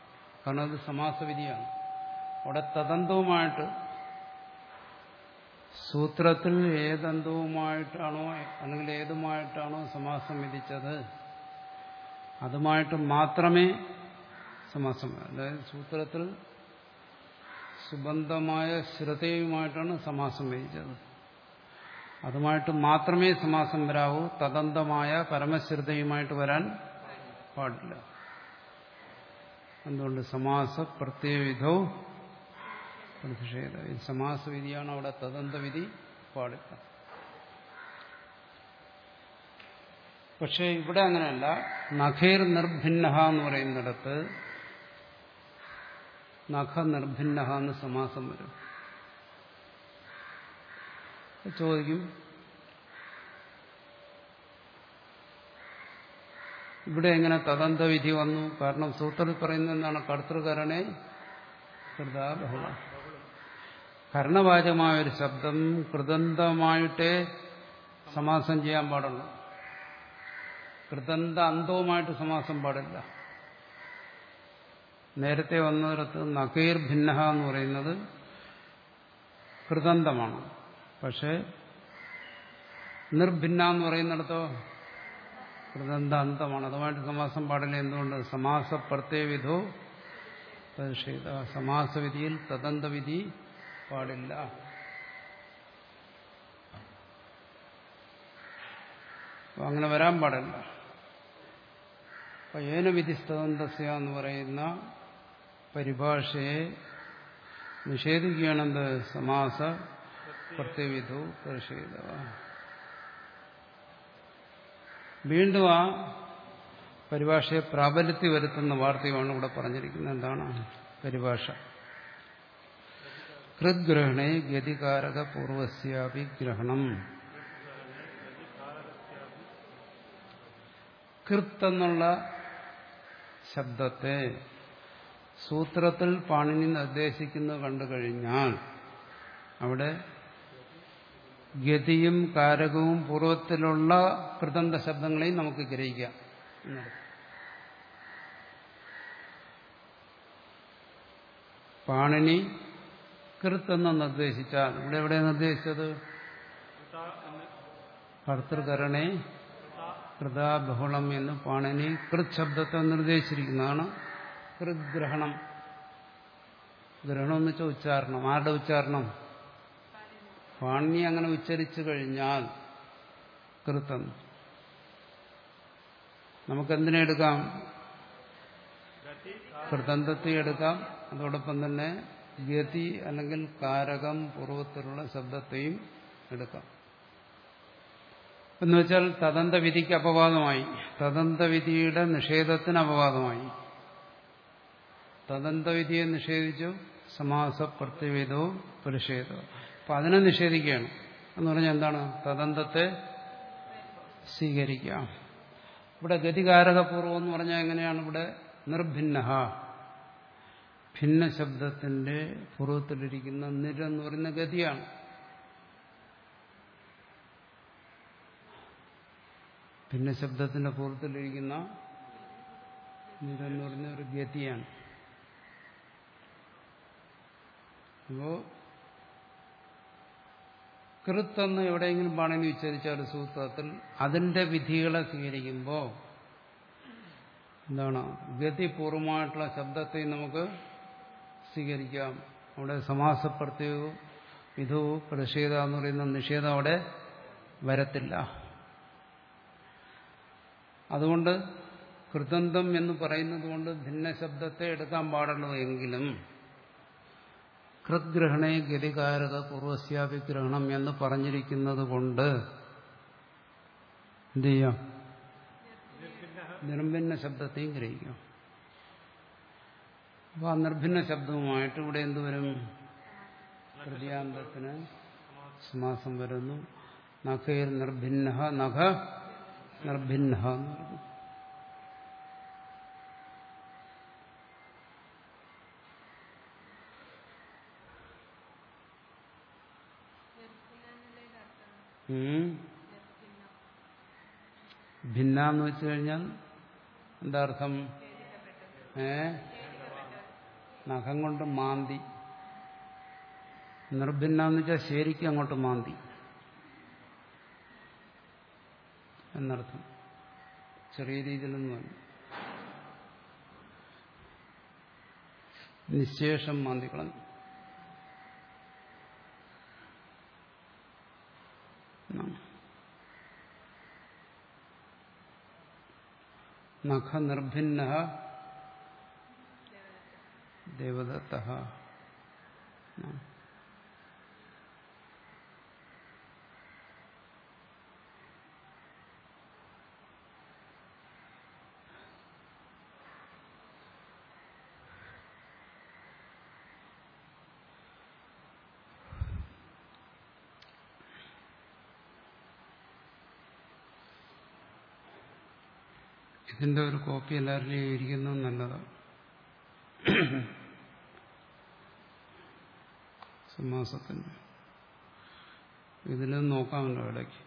കാരണം അത് സമാസവിധിയാണ് അവിടെ തദന്തവുമായിട്ട് സൂത്രത്തിൽ ഏതന്തവുമായിട്ടാണോ അല്ലെങ്കിൽ ഏതുമായിട്ടാണോ സമാസം വിധിച്ചത് അതുമായിട്ട് മാത്രമേ സമാസം അതായത് സൂത്രത്തിൽ സുബന്ധമായ ശ്രുതയുമായിട്ടാണ് സമാസം വിധിച്ചത് അതുമായിട്ട് മാത്രമേ സമാസം വരാവൂ തദന്തമായ പരമശ്രുതയുമായിട്ട് വരാൻ പാടില്ല എന്തുകൊണ്ട് സമാസ പ്രത്യയവിധോ പ്രതിഷേധ ഇത് സമാസവിധിയാണ് അവിടെ തദന്തവിധി പാടില്ല പക്ഷെ ഇവിടെ അങ്ങനെയല്ല നഖേർ നിർഭിന്ന എന്ന് പറയുന്നിടത്ത് നഖ നിർഭിന്ന എന്ന് സമാസം വരും ചോദിക്കും ഇവിടെ എങ്ങനെ തദന്തവിധി വന്നു കാരണം സൂത്രത്തിൽ പറയുന്നത് എന്താണ് കർത്തൃകരണേ കൃതാബഹുള കർണവാചകമായ ഒരു ശബ്ദം കൃതന്തമായിട്ടേ സമാസം ചെയ്യാൻ പാടുള്ളൂ കൃതന്ത അന്തവുമായിട്ട് സമാസം പാടില്ല നേരത്തെ വന്നിടത്ത് നകീർ ഭിന്ന എന്ന് പറയുന്നത് കൃതന്തമാണ് പക്ഷേ നിർഭിന്ന എന്ന് പറയുന്നിടത്തോ കൃതന്ത അന്തമാണ് അതുമായിട്ട് സമാസം പാടില്ല എന്തുകൊണ്ട് സമാസ പ്രത്യയവിധോ പ്രതിഷേധ സമാസവിധിയിൽ തദന്തവിധി പാടില്ല അപ്പൊ അങ്ങനെ വരാൻ പാടില്ല അപ്പൊ ഏനവിധിസ്തദന്തസ്യ എന്ന് പറയുന്ന പരിഭാഷയെ നിഷേധിക്കുകയാണെന്ത് സമാസ പ്രത്യവിധു പ്രതിഷേധ വീണ്ടും ആ പരിഭാഷയെ പ്രാബല്യത്തിൽ വരുത്തുന്ന വാർത്തയുമാണ് ഇവിടെ പറഞ്ഞിരിക്കുന്നത് എന്താണ് പരിഭാഷ കൃദ്ഗ്രഹണേ ഗതികാരക പൂർവസ്യാപി ഗ്രഹണം കൃത്ത് എന്നുള്ള ശബ്ദത്തെ സൂത്രത്തിൽ പാണിനി നിർദ്ദേശിക്കുന്നത് കണ്ടു കഴിഞ്ഞാൽ അവിടെ ഗതിയും കാരകവും പൂർവ്വത്തിലുള്ള കൃതന്ത ശബ്ദങ്ങളെയും നമുക്ക് ഗ്രഹിക്കാം എന്നർത്ഥം. പാണിനി കൃത്ത് എന്ന് നിർദ്ദേശിച്ചാൽ ഇവിടെ എവിടെ നിർദ്ദേശിച്ചത് കർത്തൃകരണേ കൃതാബഹുളം എന്ന് പാണിനി കൃത് ശബ്ദത്തെ നിർദ്ദേശിച്ചിരിക്കുന്നതാണ് കൃഗ്രഹണം ഗ്രഹണം എന്ന് വെച്ചാൽ ഉച്ചാരണം ആരുടെ ഉച്ചാരണം പാണിനി അങ്ങനെ ഉച്ചരിച്ചു കഴിഞ്ഞാൽ കൃത്തം നമുക്കെന്തിനെ എടുക്കാം കൃതന്തത്തെ എടുക്കാം അതോടൊപ്പം തന്നെ ഗതി അല്ലെങ്കിൽ കാരകം പൂർവ്വത്തിലുള്ള ശബ്ദത്തെയും എടുക്കാം എന്ന് വെച്ചാൽ തദന്തവിധിക്ക് അപവാദമായി തദന്തവിധിയുടെ നിഷേധത്തിന് അപവാദമായി തദന്തവിധിയെ നിഷേധിച്ചു സമാസ പ്രത്യവേദോ പ്രതിഷേധോ അപ്പൊ അതിനെ നിഷേധിക്കുകയാണ് എന്ന് പറഞ്ഞാൽ എന്താണ് തദന്തത്തെ സ്വീകരിക്കാം ഇവിടെ ഗതികാരകപൂർവം എന്ന് പറഞ്ഞാൽ എങ്ങനെയാണ് ഇവിടെ നിർഭിന്ന ഭിന്ന ശബ്ദത്തിന്റെ പൂർവ്വത്തിലിരിക്കുന്ന നിരെന്ന് പറയുന്ന ഗതിയാണ് ഭിന്ന ശബ്ദത്തിന്റെ പൂർവ്വത്തിലിരിക്കുന്ന നിരെന്ന് പറയുന്ന ഒരു ഗതിയാണ് അപ്പോ കൃത്തെന്ന് എവിടെയെങ്കിലും പാണിനി ഉച്ചരിച്ചാൽ സൂത്രത്തിൽ അതിന്റെ വിധികളെ സ്വീകരിക്കുമ്പോൾ എന്താണ് ഗതിപൂർവമായിട്ടുള്ള ശബ്ദത്തെ നമുക്ക് സ്വീകരിക്കാം അവിടെ സമാസപ്രത്യവും വിധവും പ്രതിഷേധ എന്ന് പറയുന്ന നിഷേധം അവിടെ വരത്തില്ല അതുകൊണ്ട് കൃതന്തം എന്ന് പറയുന്നത് കൊണ്ട് ഭിന്ന ശബ്ദത്തെ എടുക്കാൻ പാടുള്ളൂ എങ്കിലും കൃദ്ഗ്രഹണേ ഗതികാരക പൂർവസ്യാഭിഗ്രഹണം എന്ന് പറഞ്ഞിരിക്കുന്നത് കൊണ്ട് എന്ത് ചെയ്യാം നിർഭിന്ന ശബ്ദത്തെയും ഗ്രഹിക്കാം അപ്പൊ ആ നിർഭിന്ന ശബ്ദവുമായിട്ട് ഇവിടെ എന്തുവരും ഹൃദയാന്തത്തിന് സമാസം വരുന്നു നഖേർ നിർഭിന്ന നഖ നിർഭിന്ന എന്ന് പറഞ്ഞു ഉം. ഭിന്ന എന്ന് വെച്ചു കഴിഞ്ഞാൽ എന്താ അർത്ഥം ഏ നഖം കൊണ്ട് മാന്തി നിർഭിന്ന എന്ന് വെച്ചാൽ ശരിക്കും അങ്ങോട്ട് മാന്തി എന്നർത്ഥം ചെറിയ രീതിയിലൊന്നുമല്ല നിശേഷം മാന്തി കളഞ്ഞു എന്നാണ്. നഖനിർഭിന്ന ദേവദത്ത ഇതിന്റെ ഒരു കോപ്പി എല്ലാവരുടെയും ഇരിക്കുന്നത് നല്ലതാണ് സമാസത്തിന്റെ ഇതിലും നോക്കാമല്ലോ ഇടയ്ക്ക്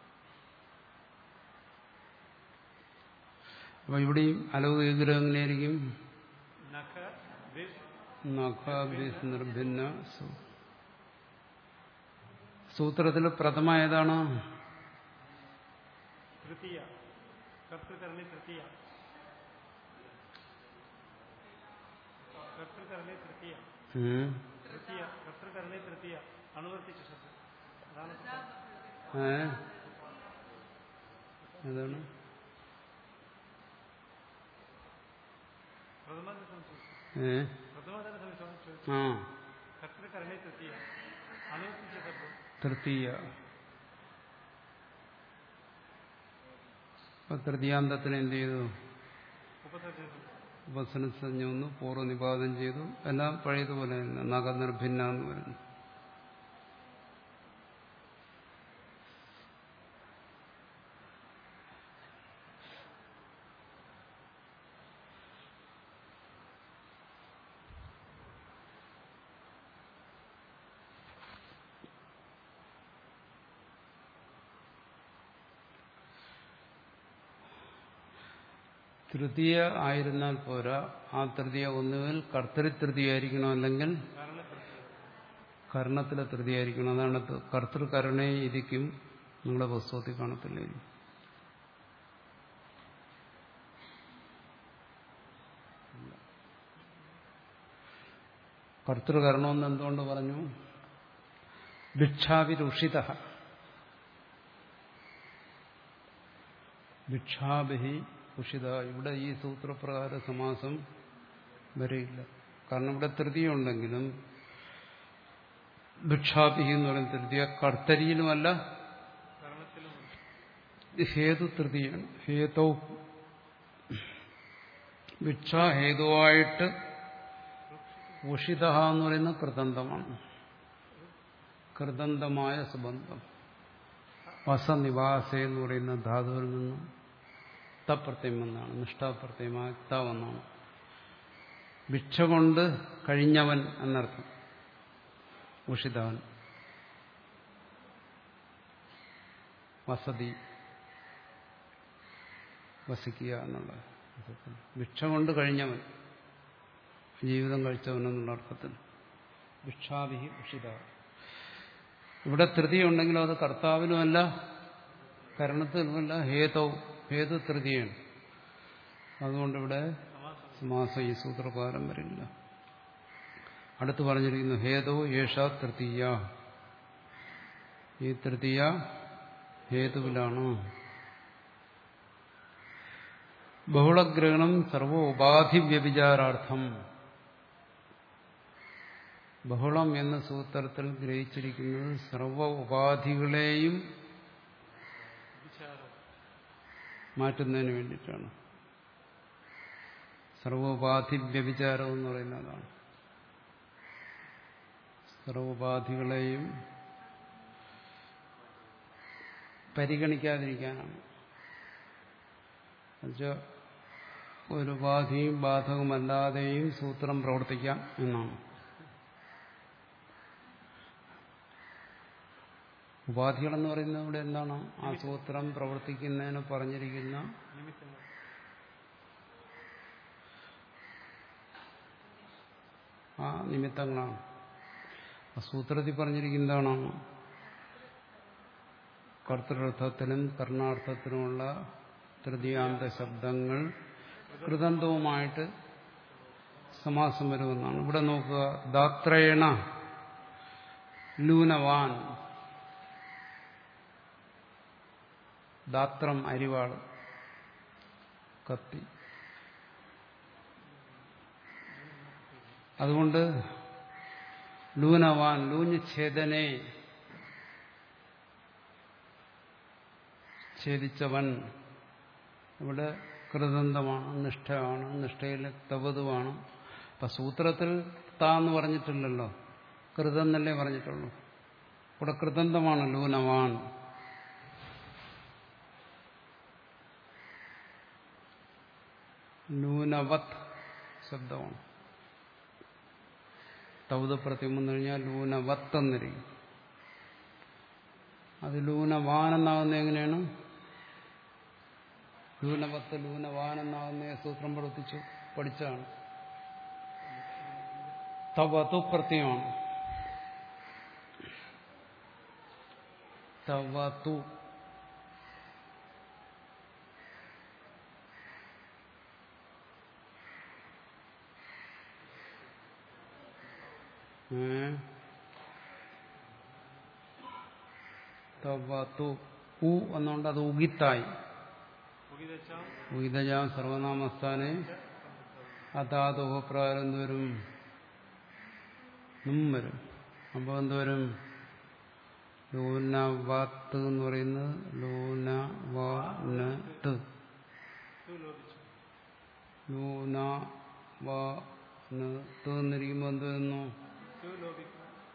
അപ്പൊ ഇവിടെയും അലൗകിക വിഗ്രഹം എങ്ങനെയായിരിക്കും നഖ ദിസ് നഖാബിസ് നിർഭിന്ന സു- സൂത്രത്തിൽ പ്രഥമ ഏതാണ് തൃതീയ കർത്തൃകരണി തൃതീയ കർത്തൃകരണി തൃതീയ ഉം. തൃതീയ കർത്തൃകരണി തൃതീയ അനുവർത്തിച്ച ശബ്ദം അതാണ് ഏ ഏതാണ് പ്രഥമ സംശയം ഏ പ്രഥമ തന്നെ സംശയം ചോദിച്ചു ആ കർത്തൃകരണി തൃതീയ അനുവർത്തിച്ച ശബ്ദം തൃതീയ അപ്പൊ തൃതീയാന്തത്തിന് എന്ത് ചെയ്തു ഉപസർജന ഉപസനസഞ്ജ ഒന്ന് പൂർവ്വനിപാതം ചെയ്തു എല്ലാം പഴയതുപോലെ തന്നെ നഖനിർഭിന്ന എന്ന് വരുന്നു തൃതീയ ആയിരുന്നാൽ പോരാ ആ തൃതീയ ഒന്നുകിൽ കർത്തരി തൃതീയായിരിക്കണം അല്ലെങ്കിൽ കാരണ തൃതീയ കർണത്തിലെ തൃതീയായിരിക്കണം അതാണ് ത- കർത്തൃകരണേ ഇരിക്കും നിങ്ങളുടെ പുസ്തകത്തിൽ കാണത്തില്ലേ കർത്തൃകരണമെന്ന് എന്തുകൊണ്ട് പറഞ്ഞു ഭിക്ഷാവിരുഷിത ഭിക്ഷാഭിഹി ഉഷിത ഇവിടെ ഈ സൂത്രപ്രകാര സമാസം വരില്ല കാരണം ഇവിടെ തൃതീയ ഉണ്ടെങ്കിലും ഭിക്ഷാഭിഹി എന്ന് പറയുന്ന തൃതീയ കർത്തരിയിലുമല്ല കരണത്തിലും ഇത് ഹേതു തൃതീയാണ് ഹേതോ ഭിക്ഷ ഹേതുവായിട്ട് ഉഷിത എന്ന് പറയുന്ന കൃതന്തമാണ് കൃതന്തമായ സുബന്ധം വസനിവാസ എന്ന് പറയുന്ന ധാതുവിൽ നിന്നും തപ്രത്യം വന്നാണ് നിഷ്ഠാപ്രത്യമായ ത വന്നാണ് ഭിക്ഷ കൊണ്ട് കഴിഞ്ഞവൻ എന്നർത്ഥം ഉഷിതവൻ വസതി വസിക്കുക എന്നുള്ള അർത്ഥത്തിൽ. ഭിക്ഷ കൊണ്ട് കഴിഞ്ഞവൻ ജീവിതം കഴിച്ചവൻ എന്നുള്ള അർത്ഥത്തിൽ ഭിക്ഷാവിഹി ഉഷിത ഇവിടെ തൃതീയ ഉണ്ടെങ്കിലും അത് കർത്താവിനുമല്ല കരണത്തിലുമല്ല ഹേതവും ഹേതു തൃതീയാണ് അതുകൊണ്ട് ഇവിടെ സമാസം ഈ സൂത്രപ്രകാരം വരില്ല അടുത്ത് പറഞ്ഞിരിക്കുന്നു ഹേതോ യേഷ തൃതീയ ഈ തൃതീയ ഹേതുവിലാണ് ബഹുളഗ്രഹണം സർവ ഉപാധി വ്യഭിചാരാർത്ഥം ബഹുളം എന്ന സൂത്രത്തിൽ ഗ്രഹിച്ചിരിക്കുന്നത് സർവ ഉപാധികളെയും വിചാരം മാറ്റുന്നതിന് വേണ്ടിയിട്ടാണ് സർവോപാധി വ്യഭിചാരം എന്ന് പറയുന്നതാണ് സർവോപാധികളെയും പരിഗണിക്കാതിരിക്കാനാണ് എന്നുവെച്ചാൽ ഒരു ഉപാധിയും ബാധകമല്ലാതെയും സൂത്രം പ്രവർത്തിക്കാം എന്നാണ് ഉപാധികളെന്ന് പറയുന്നത് ഇവിടെ എന്താണ് ആ സൂത്രം പ്രവർത്തിക്കുന്നതിന് പറഞ്ഞിരിക്കുന്ന നിമിത്തങ്ങൾ ആ നിമിത്തങ്ങളാണ് ആ സൂത്രത്തിൽ പറഞ്ഞിരിക്കുന്നതാണോ കർത്തൃർത്ഥത്തിനും കർണാർത്ഥത്തിനുമുള്ള തൃതീയാന്ത ശബ്ദങ്ങൾ കൃതന്തവുമായിട്ട് സമാസം വരുമെന്നാണ് ഇവിടെ നോക്കുക ദാത്രേണ ലൂനവാൻ ദാത്രം അരിവാള് കത്തി അതുകൊണ്ട് ലൂനവാൻ ലൂഞ്ഞ് ഛേദനെ ഛേദിച്ചവൻ ഇവിടെ കൃതന്തമാണ് നിഷ്ഠയാണ് നിഷ്ഠയിൽ തവതുവാണ് അപ്പൊ സൂത്രത്തിൽ താ എന്ന് പറഞ്ഞിട്ടില്ലല്ലോ കൃതെന്നല്ലേ പറഞ്ഞിട്ടുള്ളൂ ഇവിടെ കൃതന്തമാണ് ലൂനവാൻ ലൂനവത് ശബ്ദമാണ് തൗത പ്രത്യം വന്നു കഴിഞ്ഞാൽ ലൂനവത്ത് എന്നിരിക്കും അത് ലൂനവാൻ എന്നാകുന്ന എങ്ങനെയാണ് ലൂനവത്ത് ലൂനവാൻ എന്നാകുന്ന സൂത്രം പ്രവർത്തിച്ചു പഠിച്ചാണ് തവതു പ്രത്യമാണ് തവതു തവതു ഉ എന്നുകൊണ്ട് അത് ഉഗിത്തായി മുഖിതച്ചാം ഉഗിതജാം സർവനാമസ്ഥാനെ അതാതോപ്രകാരം എന്തുവരും നും വരും അപ്പോൾ എന്തുവരും ലൂനവത്ത് എന്ന് പറയുന്നത് ലൂന വനത്ത് തു ലോപിച്ചു ലൂന വനത്ത് എന്നിരിക്കുമ്പോൾ എന്ത് വരുന്നു തു ലോപിക്കും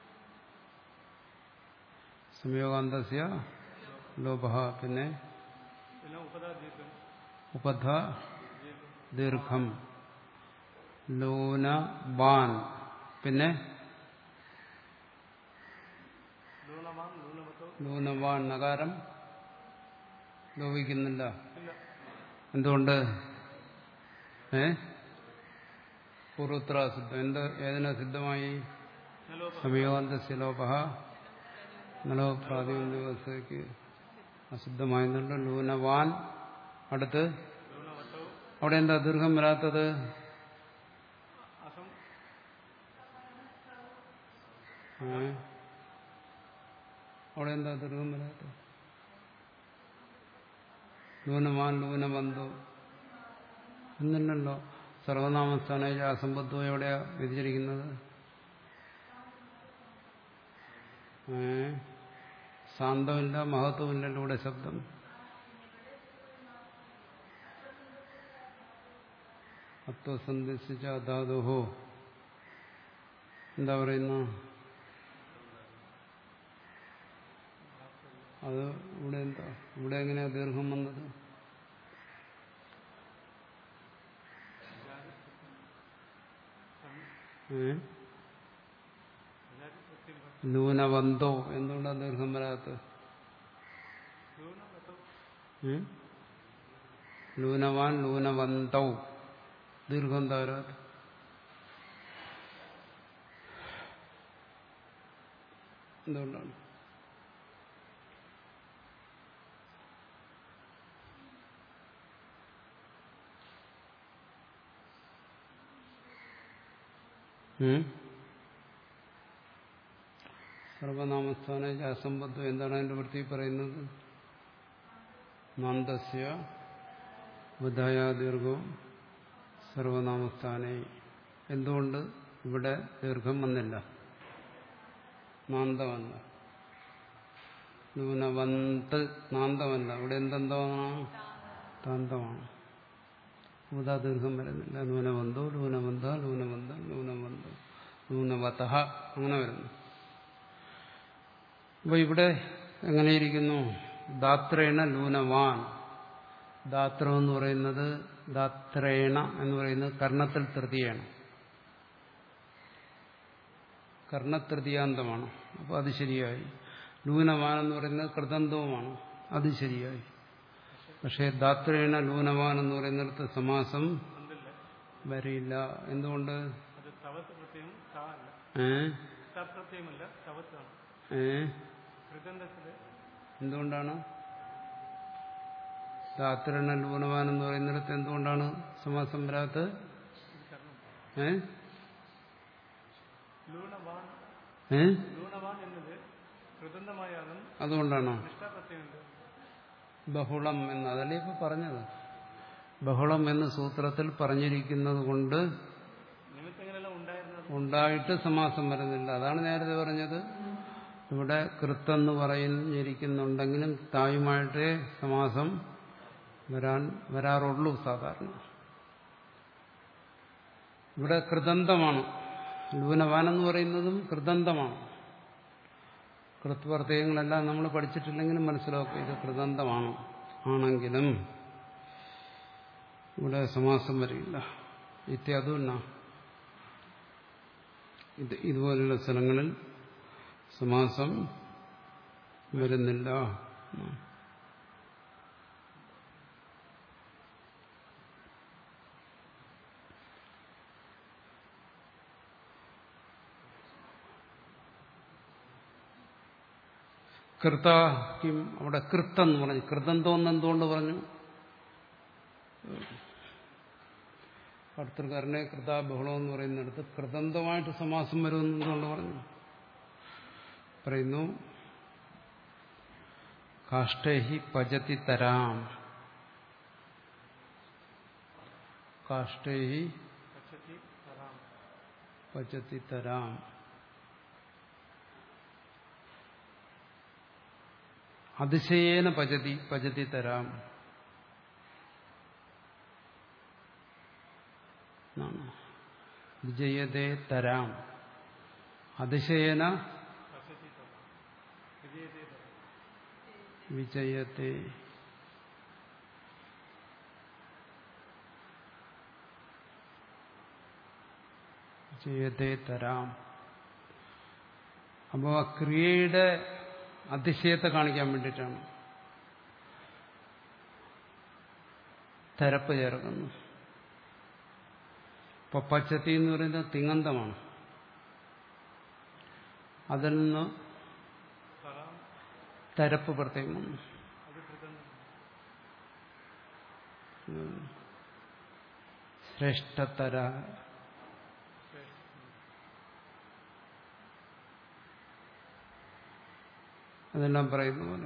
സംയോഗാന്തസ്യ ലോഭ പിന്നെ പിന്നെ ഉപദാദീപം ഉപധ ദീർഘം ലൂന വാൻ പിന്നെ ലൂണമാൻ ലൂണമത്തോ ലൂനവാൻ നകാരം ലോപിക്കുന്നില്ല ഇല്ല എന്തുകൊണ്ട് ഏ പൂർവത്ര സിദ്ധം എന്ത് ഏതിനാ സിദ്ധമായി നലോപ സമയോന്തസ്യ ലോപ നലോ പ്രാതിനിധ്യവസ്ഥയ്ക്ക് അസിദ്ധമായതുകൊണ്ട് ലൂനവാൻ അടുത്ത് ലൂണവത്തോ അവിടെ എന്താ ദീർഘം വരാത്തത് അസം ഏ? അവിടെ എന്താ ദീർഘം വരാത്തത് ലൂനവാൻ ലൂനബന്ധു എന്നില്ലല്ലോ സർവനാമസ്ഥാന അസംബന്ധവും എവിടെയാ വ്യതിചരിക്കുന്നത് ഏ ശാന്തമില്ല മഹത്വമില്ലല്ലോ ഇവിടെ ശബ്ദം അത്വസന്ദർശിച്ച അതാതുഹോ എന്താ പറയുന്ന അത് ഇവിടെ എന്താ ഇവിടെ എങ്ങനെയാ ദീർഘം വന്നത് ഏ ലൂനവന്തോ എന്തുകൊണ്ടാ ദീർഘം വരാത്തത് ലൂണവത്തോ ഏ? ലൂനവാൻ ലൂനവന്തൗ ദീർഘം താരാത് എന്തുകൊണ്ടാണ് ഉം? സർവനാമസ്ഥാന അസംബന്ധം എന്താണ് അതിന്റെ വൃത്തി പറയുന്നത് നന്ദസ്യ ബുധായ ദീർഘവും സർവനാമസ്ഥാനെ എന്തുകൊണ്ട് ഇവിടെ ദീർഘം വന്നില്ല നാന്തമല്ല നൂനവന്ത് നാന്തമല്ല ഇവിടെ എന്തെന്തോന്നാണ് താന്തമാണ് ബുധ ദീർഘം വരുന്നില്ല നൂനവന്തോ ലൂനവന്ത ലൂനവന്ത ലൂനവന്ത ലൂനവത അങ്ങനെ വരുന്നു അപ്പൊ ഇവിടെ എങ്ങനെയിരിക്കുന്നു ദാത്രേണ ലൂനവാൻ ദാത്രം എന്ന് പറയുന്നത് ദാത്രേണ എന്ന് പറയുന്നത് കർണത്തിൽ തൃതീയാണ് കർണതൃതീയാന്തമാണ് അപ്പോൾ അത് ശരിയായി ലൂനവാൻ എന്ന് പറയുന്നത് കൃതന്തവുമാണ് അത് ശരിയായി പക്ഷേ ദാത്രേണ ലൂനവാൻ എന്ന് പറയുന്നിടത്ത് സമാസം ഒന്നില്ല വരില്ല എന്തുകൊണ്ട് അത് തവത്ത് പ്രത്യേകം താ അല്ല ഏ തപ്രത്യമല്ല തവത്താണ് ഏ കൃതന്തത്തില് എന്തുകൊണ്ടാണ് രാത്രിണ ലൂനവാൻ എന്ന് പറയുന്നിടത്ത് എന്തുകൊണ്ടാണ് സമാസം വരാത്തത് കർണം ഏ ലൂണവാൻ ഏ ലൂണവാൻ എന്നത് കൃതന്തമായാലും അതുകൊണ്ടാണോ നിഷ്ഠാപ്രത്യമുണ്ട് ബഹുളം എന്ന് അതല്ലേ ഇപ്പൊ പറഞ്ഞത് ബഹുളം എന്ന് സൂത്രത്തിൽ പറഞ്ഞിരിക്കുന്നത് കൊണ്ട് നിമിത്തങ്ങളെല്ലാം ഉണ്ടായിരുന്നത് ഉണ്ടായിട്ട് സമാസം വരുന്നില്ല അതാണ് നേരത്തെ പറഞ്ഞത് ഇവിടെ കൃത്തെന്ന് പറഞ്ഞിരിക്കുന്നുണ്ടെങ്കിലും തായുമായിട്ടേ സമാസം വരാൻ വരാറുള്ളൂ സാധാരണ ഇവിടെ കൃതന്തമാണ് ലൂനവാൻ എന്ന് പറയുന്നതും കൃതന്തമാണ് കൃത്വർത്ഥയങ്ങളെല്ലാം നമ്മൾ പഠിച്ചിട്ടില്ലെങ്കിലും മനസ്സിലാക്കും ഇത് കൃതന്തമാണ് ആണെങ്കിലും ഇവിടെ സമാസം വരില്ല ഇത്യാദുന്ന ഇത് ഇതുപോലുള്ള സ്ഥലങ്ങളിൽ സമാസം വരുന്നില്ല കൃതാക്കും അവിടെ കൃത്തെന്ന് പറഞ്ഞു കൃതന്തോന്ന് എന്തുകൊണ്ട് പറഞ്ഞു ഭർത്തൃകാരനെ കൃതാ ബഹുളം എന്ന് പറയുന്നിടത്ത് കൃതന്തമായിട്ട് സമാസം വരുമെന്ന് എന്തുകൊണ്ട് പറഞ്ഞു പറയുന്നു കാഷ്ടേഹി പചതി തരാം കാഷ്ടേഹി പച്ചത്തി തറാം പചതി തരാം അതിശയേന പചതി പചതി തരാം എന്നാണ്. വിജയതേ തരാം അതിശയേന പച്ചത്തി തറാം വിജയത്തെ തറാം വിജയത്തെ വിജയത്തെ തരാം അപ്പോൾ ആ ക്രിയയുടെ അതിശയത്തെ കാണിക്കാൻ വേണ്ടിയിട്ടാണ് തരപ്പ് ചേർക്കുന്നു ഇപ്പൊ പച്ചത്തി എന്ന് പറയുന്നത് തിങ്ങന്തമാണ് അതിൽ നിന്ന് തറാം തരപ്പ് പ്രത്യേകം വന്നു അത് കൃതന്തം ശ്രേഷ്ഠതര അതെല്ലാം പറയുന്ന പോലെ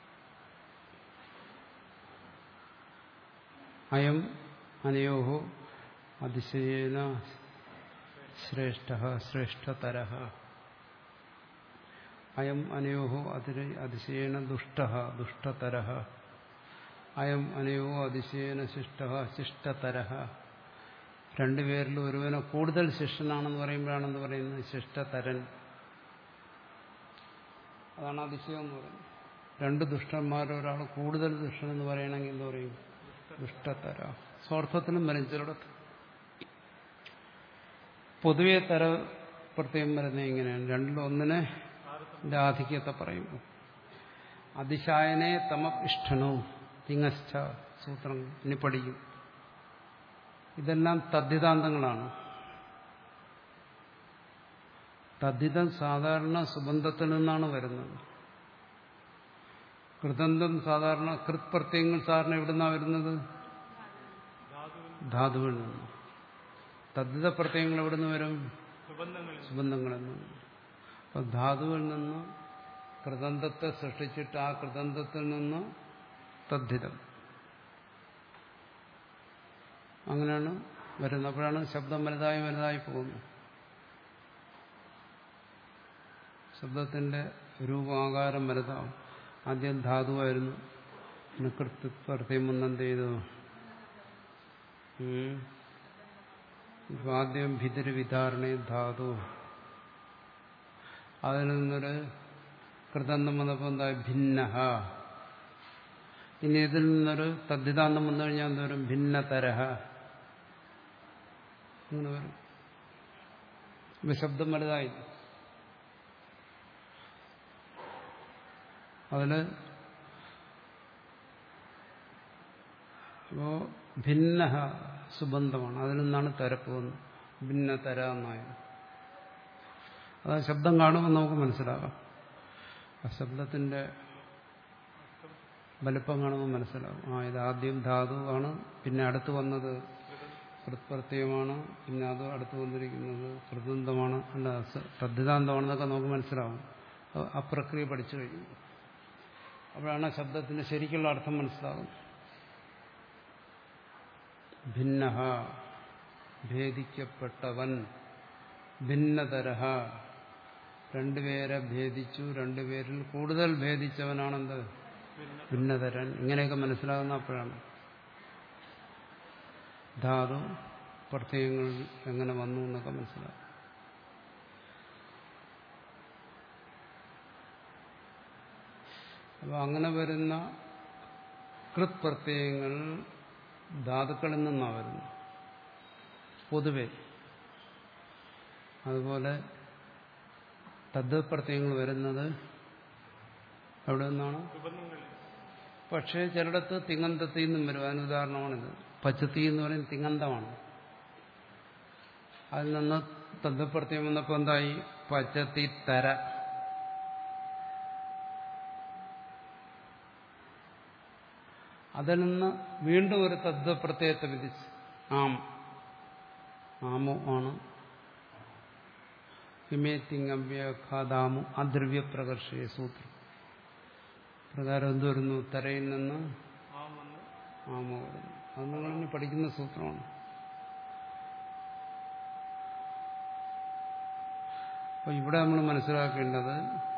അയം അനയോഹോ അതിശയേന ശ്രേഷ്ഠ ശ്രേഷ്ഠതര അയം അനയോഹോ അതിര അതിശയേന ദുഷ്ട ദുഷ്ടതര അയം അനയോ അതിശയേന ശിഷ്ട ശിഷ്ടതര രണ്ടുപേരിൽ ഒരുവനെ കൂടുതൽ ശിഷ്ടനാണെന്ന് പറയുമ്പോഴാണെന്ന് പറയുന്നത് ശിഷ്ടതരൻ അതാണ് അതിശയം എന്ന് പറയുന്നത് രണ്ട് ദുഷ്ടന്മാരോ ഒരാൾ കൂടുതൽ ദുഷ്ടനെന്ന് പറയണമെങ്കിൽ എന്ത് പറയും ദുഷ്ടതര സ്വാർത്ഥത്തിലും വരും ചിലടത്ത് പൊതുവെ തര പ്രത്യേകം വരുന്നത് ഇങ്ങനെയാണ് രണ്ടിലൊന്നിനെ ഇതിന്റെ ആധിക്യത്തെ പറയുമ്പോൾ അതിശായനെ തമ ഇഷ്ടനോ തിങ്ങശ്ച സൂത്രം ഇനി പഠിക്കും ഇതെല്ലാം തദ്ധിതാന്തങ്ങളാണ് തദ്ധിതം സാധാരണ സുബന്ധത്തിൽ നിന്നാണ് വരുന്നത് കൃതന്തം സാധാരണ കൃത് പ്രത്യയങ്ങൾ സാധാരണ എവിടുന്നാണ് വരുന്നത് ധാതുവിൽ നിന്ന് തദ്ധിത പ്രത്യയങ്ങൾ എവിടുന്ന് വരും സുബന്ധങ്ങളിൽ സുബന്ധങ്ങളിൽ നിന്ന് അപ്പൊ ധാതുവിൽ നിന്ന് കൃതന്തത്തെ സൃഷ്ടിച്ചിട്ട് ആ കൃതന്തത്തിൽ നിന്ന് തദ്ധിതം അങ്ങനെയാണ് വരുന്നത് അപ്പോഴാണ് ശബ്ദം വലുതായി വലുതായി പോകുന്നത് ശബ്ദത്തിന്റെ രൂപാകാരം വലുതാവും ആദ്യം ധാതുവായിരുന്നു പിന്നെ കൃത്യത്വർത്ഥയും ഒന്നെന്ത് ചെയ്തു ഉം. ഇപ്പൊ ആദ്യം ഭിതിര് വിധാരണ ധാതു അതിൽ നിന്നൊരു കൃതന്തം വന്നപ്പോൾ എന്താ ഭിന്നഹ ഇനി ഇതിൽ നിന്നൊരു തദ്ധിതാന്തം വന്നു കഴിഞ്ഞാൽ എന്താ വരും ഭിന്നതരഹ അങ്ങനെ വരും ഇപ്പൊ ശബ്ദം വലുതായി അതില് അപ്പോ ഭിന്ന സുബന്ധമാണ് അതിൽ നിന്നാണ് തരപ്പ് വന്നത് ഭിന്നതര എന്നായത് അത് ആ ശബ്ദം കാണുമ്പോൾ നമുക്ക് മനസ്സിലാകാം ആ ശബ്ദത്തിന്റെ വലിപ്പം കാണുമ്പോൾ മനസ്സിലാകും ആ ഇത് ആദ്യം ധാതുവാണ് പിന്നെ അടുത്ത് വന്നത് കൃത്പ്രത്യയമാണ് പിന്നെ അത് അടുത്ത് വന്നിരിക്കുന്നത് കൃതന്തമാണ് അല്ല ശ്രദ്ധിതാന്തമാണെന്നൊക്കെ നമുക്ക് മനസ്സിലാവും അത് ആ പ്രക്രിയ പഠിച്ചു കഴിഞ്ഞു അപ്പോഴാണ് ആ ശബ്ദത്തിന്റെ ശരിക്കുള്ള അർത്ഥം മനസ്സിലാകുന്നത് ഭിന്ന ഭേദിക്കപ്പെട്ടവൻ ഭിന്നതരഹ രണ്ടുപേരെ ഭേദിച്ചു രണ്ടുപേരിൽ കൂടുതൽ ഭേദിച്ചവനാണെന്ത് ഭിന്നതരൻ ഇങ്ങനെയൊക്കെ മനസ്സിലാകുന്ന അപ്പോഴാണ് ധാതു പ്രത്യയങ്ങൾ എങ്ങനെ വന്നു എന്നൊക്കെ മനസ്സിലാകും അപ്പോൾ അങ്ങനെ വരുന്ന കൃത് പ്രത്യയങ്ങൾ ധാതുക്കളിൽ നിന്നാണ് വരുന്നത് പൊതുവെ അതുപോലെ തദ്ദ പ്രത്യയങ്ങൾ വരുന്നത് എവിടെ നിന്നാണ് സുബന്ധങ്ങളിൽ പക്ഷേ ചിലയിടത്ത് തിങ്ങന്തത്തിൽ നിന്നും വരും അതിന് ഉദാഹരണമാണിത് പച്ചത്തി എന്ന് പറയുന്നത് തിങ്ങന്തമാണ് അതിൽ നിന്ന് തദ്ദപ്രത്യം വന്നപ്പോൾ എന്തായി പച്ചത്തി തര അതിൽ നിന്ന് വീണ്ടും ഒരു തദ്ദപ്രത്യയത്തെ വിധിച്ച് ആം ആമോ ആണ് ഹിമേത്തിങ്ങവ്യ ഖാദാമു അദ്രവ്യപ്രകർഷയ സൂത്രം പ്രകാരം എന്ത് വരുന്നു തരയിൽ നിന്ന് ആ വന്ന് ആമോ വരുന്നു അത് നിങ്ങൾ ഇനി പഠിക്കുന്ന സൂത്രമാണ് അപ്പൊ ഇവിടെ നമ്മൾ മനസ്സിലാക്കേണ്ടത്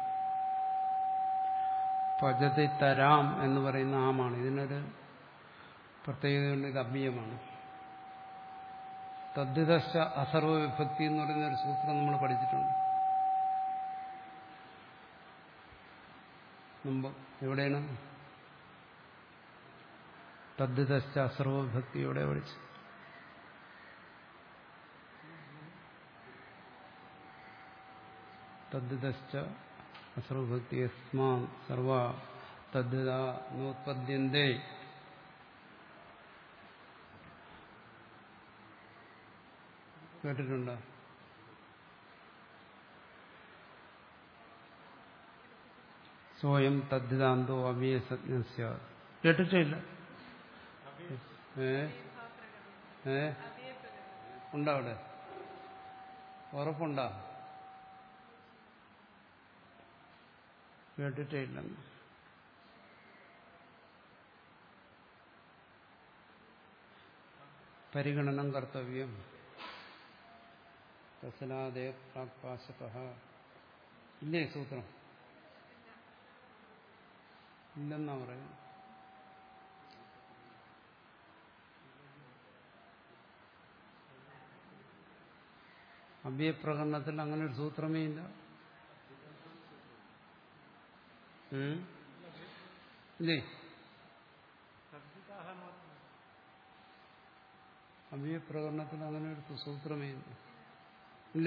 പജതി തരാം എന്ന് പറയുന്ന ആമാണ് ഇതിനൊരു പ്രത്യേകതയുണ്ട് ഇത് അഭ്യയമാണ് തദ്ധിതശ്ച അസർവ വിഭക്തി എന്ന് പറയുന്ന ഒരു സൂത്രം നമ്മൾ പഠിച്ചിട്ടുണ്ട് മുമ്പ് എവിടെയാണ് തദ്ധിതശ്ച അസർവ വിഭക്തി എവിടെ പഠിച്ചു തദ്ധിതശ്ച അസർവഭക്തി യസ്മാൻ സർവ തദ്ധിത നോത്പദ്യന്തേ കേട്ടിട്ടുണ്ടോ സ്വയം തദ്ധിതാന്തോ അവ്യസജ്ഞ കേട്ടിട്ടില്ല ഏ ഏ ഉണ്ടോ അവിടെ ഉറപ്പുണ്ടോ കേട്ടിട്ടേ ഇല്ലെന്ന് പരിഗണനം കർത്തവ്യം തസ്ലാദേ പ്രാക്പാശക ഇല്ലേ സൂത്രം ഇല്ലെന്നാ പറയുന്നത് അഭ്യപ്രകടനത്തിൽ അങ്ങനെ ഒരു സൂത്രമേ ഇല്ല ഉം? ഇല്ലേ തദ്ധിതാഹ മാത്രം അഭ്യപ്രകടനത്തിൽ അങ്ങനെ ഒരു സൂത്രമേ ഇല്ല ഇല്ല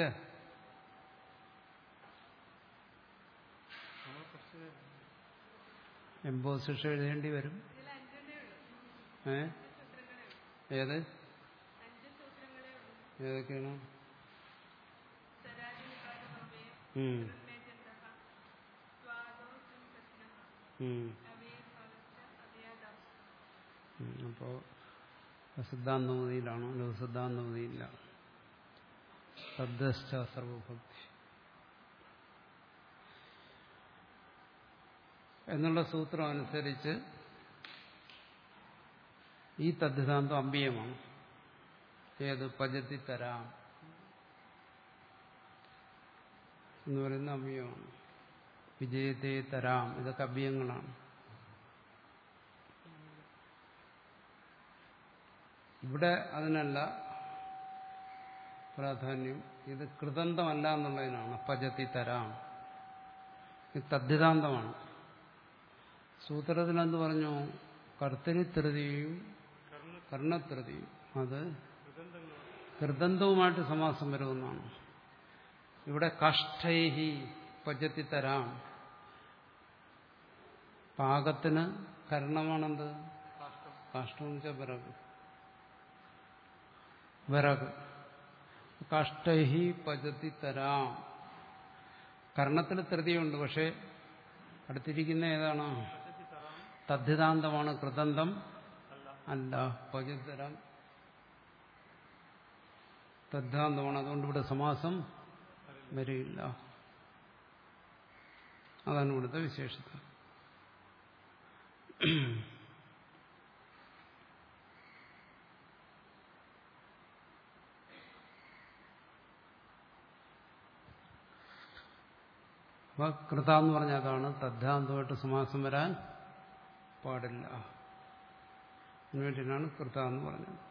നമ്മൾ കുറച്ച് എൺപത് ശിക്ഷ എഴുതേണ്ടി വരും ഏ ഏത് ഏതൊക്കെയാണ് ഉം. ഉം. ഉം. അപ്പോ സിദ്ധാന്തമതിയിലാണോ ലഘുസിദ്ധാന്തമതിയില്ല തദ്ദശ്ച സർവഭക്തി എന്നുള്ള സൂത്രം അനുസരിച്ച് ഈ തദ്ധിതാന്തം അമ്പിയമാണ് ഏത് പജത്തി തരാം എന്ന് പറയുന്ന അമ്പിയമാണ് വിജയത്തെ തരാം ഇതൊക്കെ അഭ്യയങ്ങളാണ് ഇവിടെ അതിനല്ല പ്രാധാന്യം ഇത് കൃതന്തമല്ല എന്നുള്ളതിനാണ് പജത്തി തരാം ഇത് തദ്ധിതാന്തമാണ് സൂത്രത്തിൽ എന്ത് പറഞ്ഞു കർത്തരിത്തൃതിയും കർണ കർണത്തൃതിയും അത് കൃതന്തങ്ങൾ കൃതന്തവുമായിട്ട് സമാസം വരുമെന്നാണ് ഇവിടെ കാഷ്ഠൈഹി പജത്തി തരാം പാകത്തിന് കരണമാണെന്ത് കാഷ്ടം കാഷ്ടം എന്ന് വെച്ചാൽ വിറക് വിറക് കാഷ്ടൈഹി പജത്തി തരാം കർണത്തിൽ തൃതിയുണ്ട് പക്ഷെ അടുത്തിരിക്കുന്ന ഏതാണ് തദ്ധിതാന്തമാണ് കൃതന്തം അല്ല പചിതരം തദ്ധാന്തമാണ് അതുകൊണ്ട് ഇവിടെ സമാസം വരില്ല അതാണ് ഇവിടുത്തെ വിശേഷത അപ്പൊ കൃത എന്ന് പറഞ്ഞാൽ അതാണ് തദ്ധാന്തമായിട്ട് സമാസം വരാൻ പാടില്ല അതിനുവേണ്ടിയിട്ടാണ് കൃത എന്ന് പറഞ്ഞത്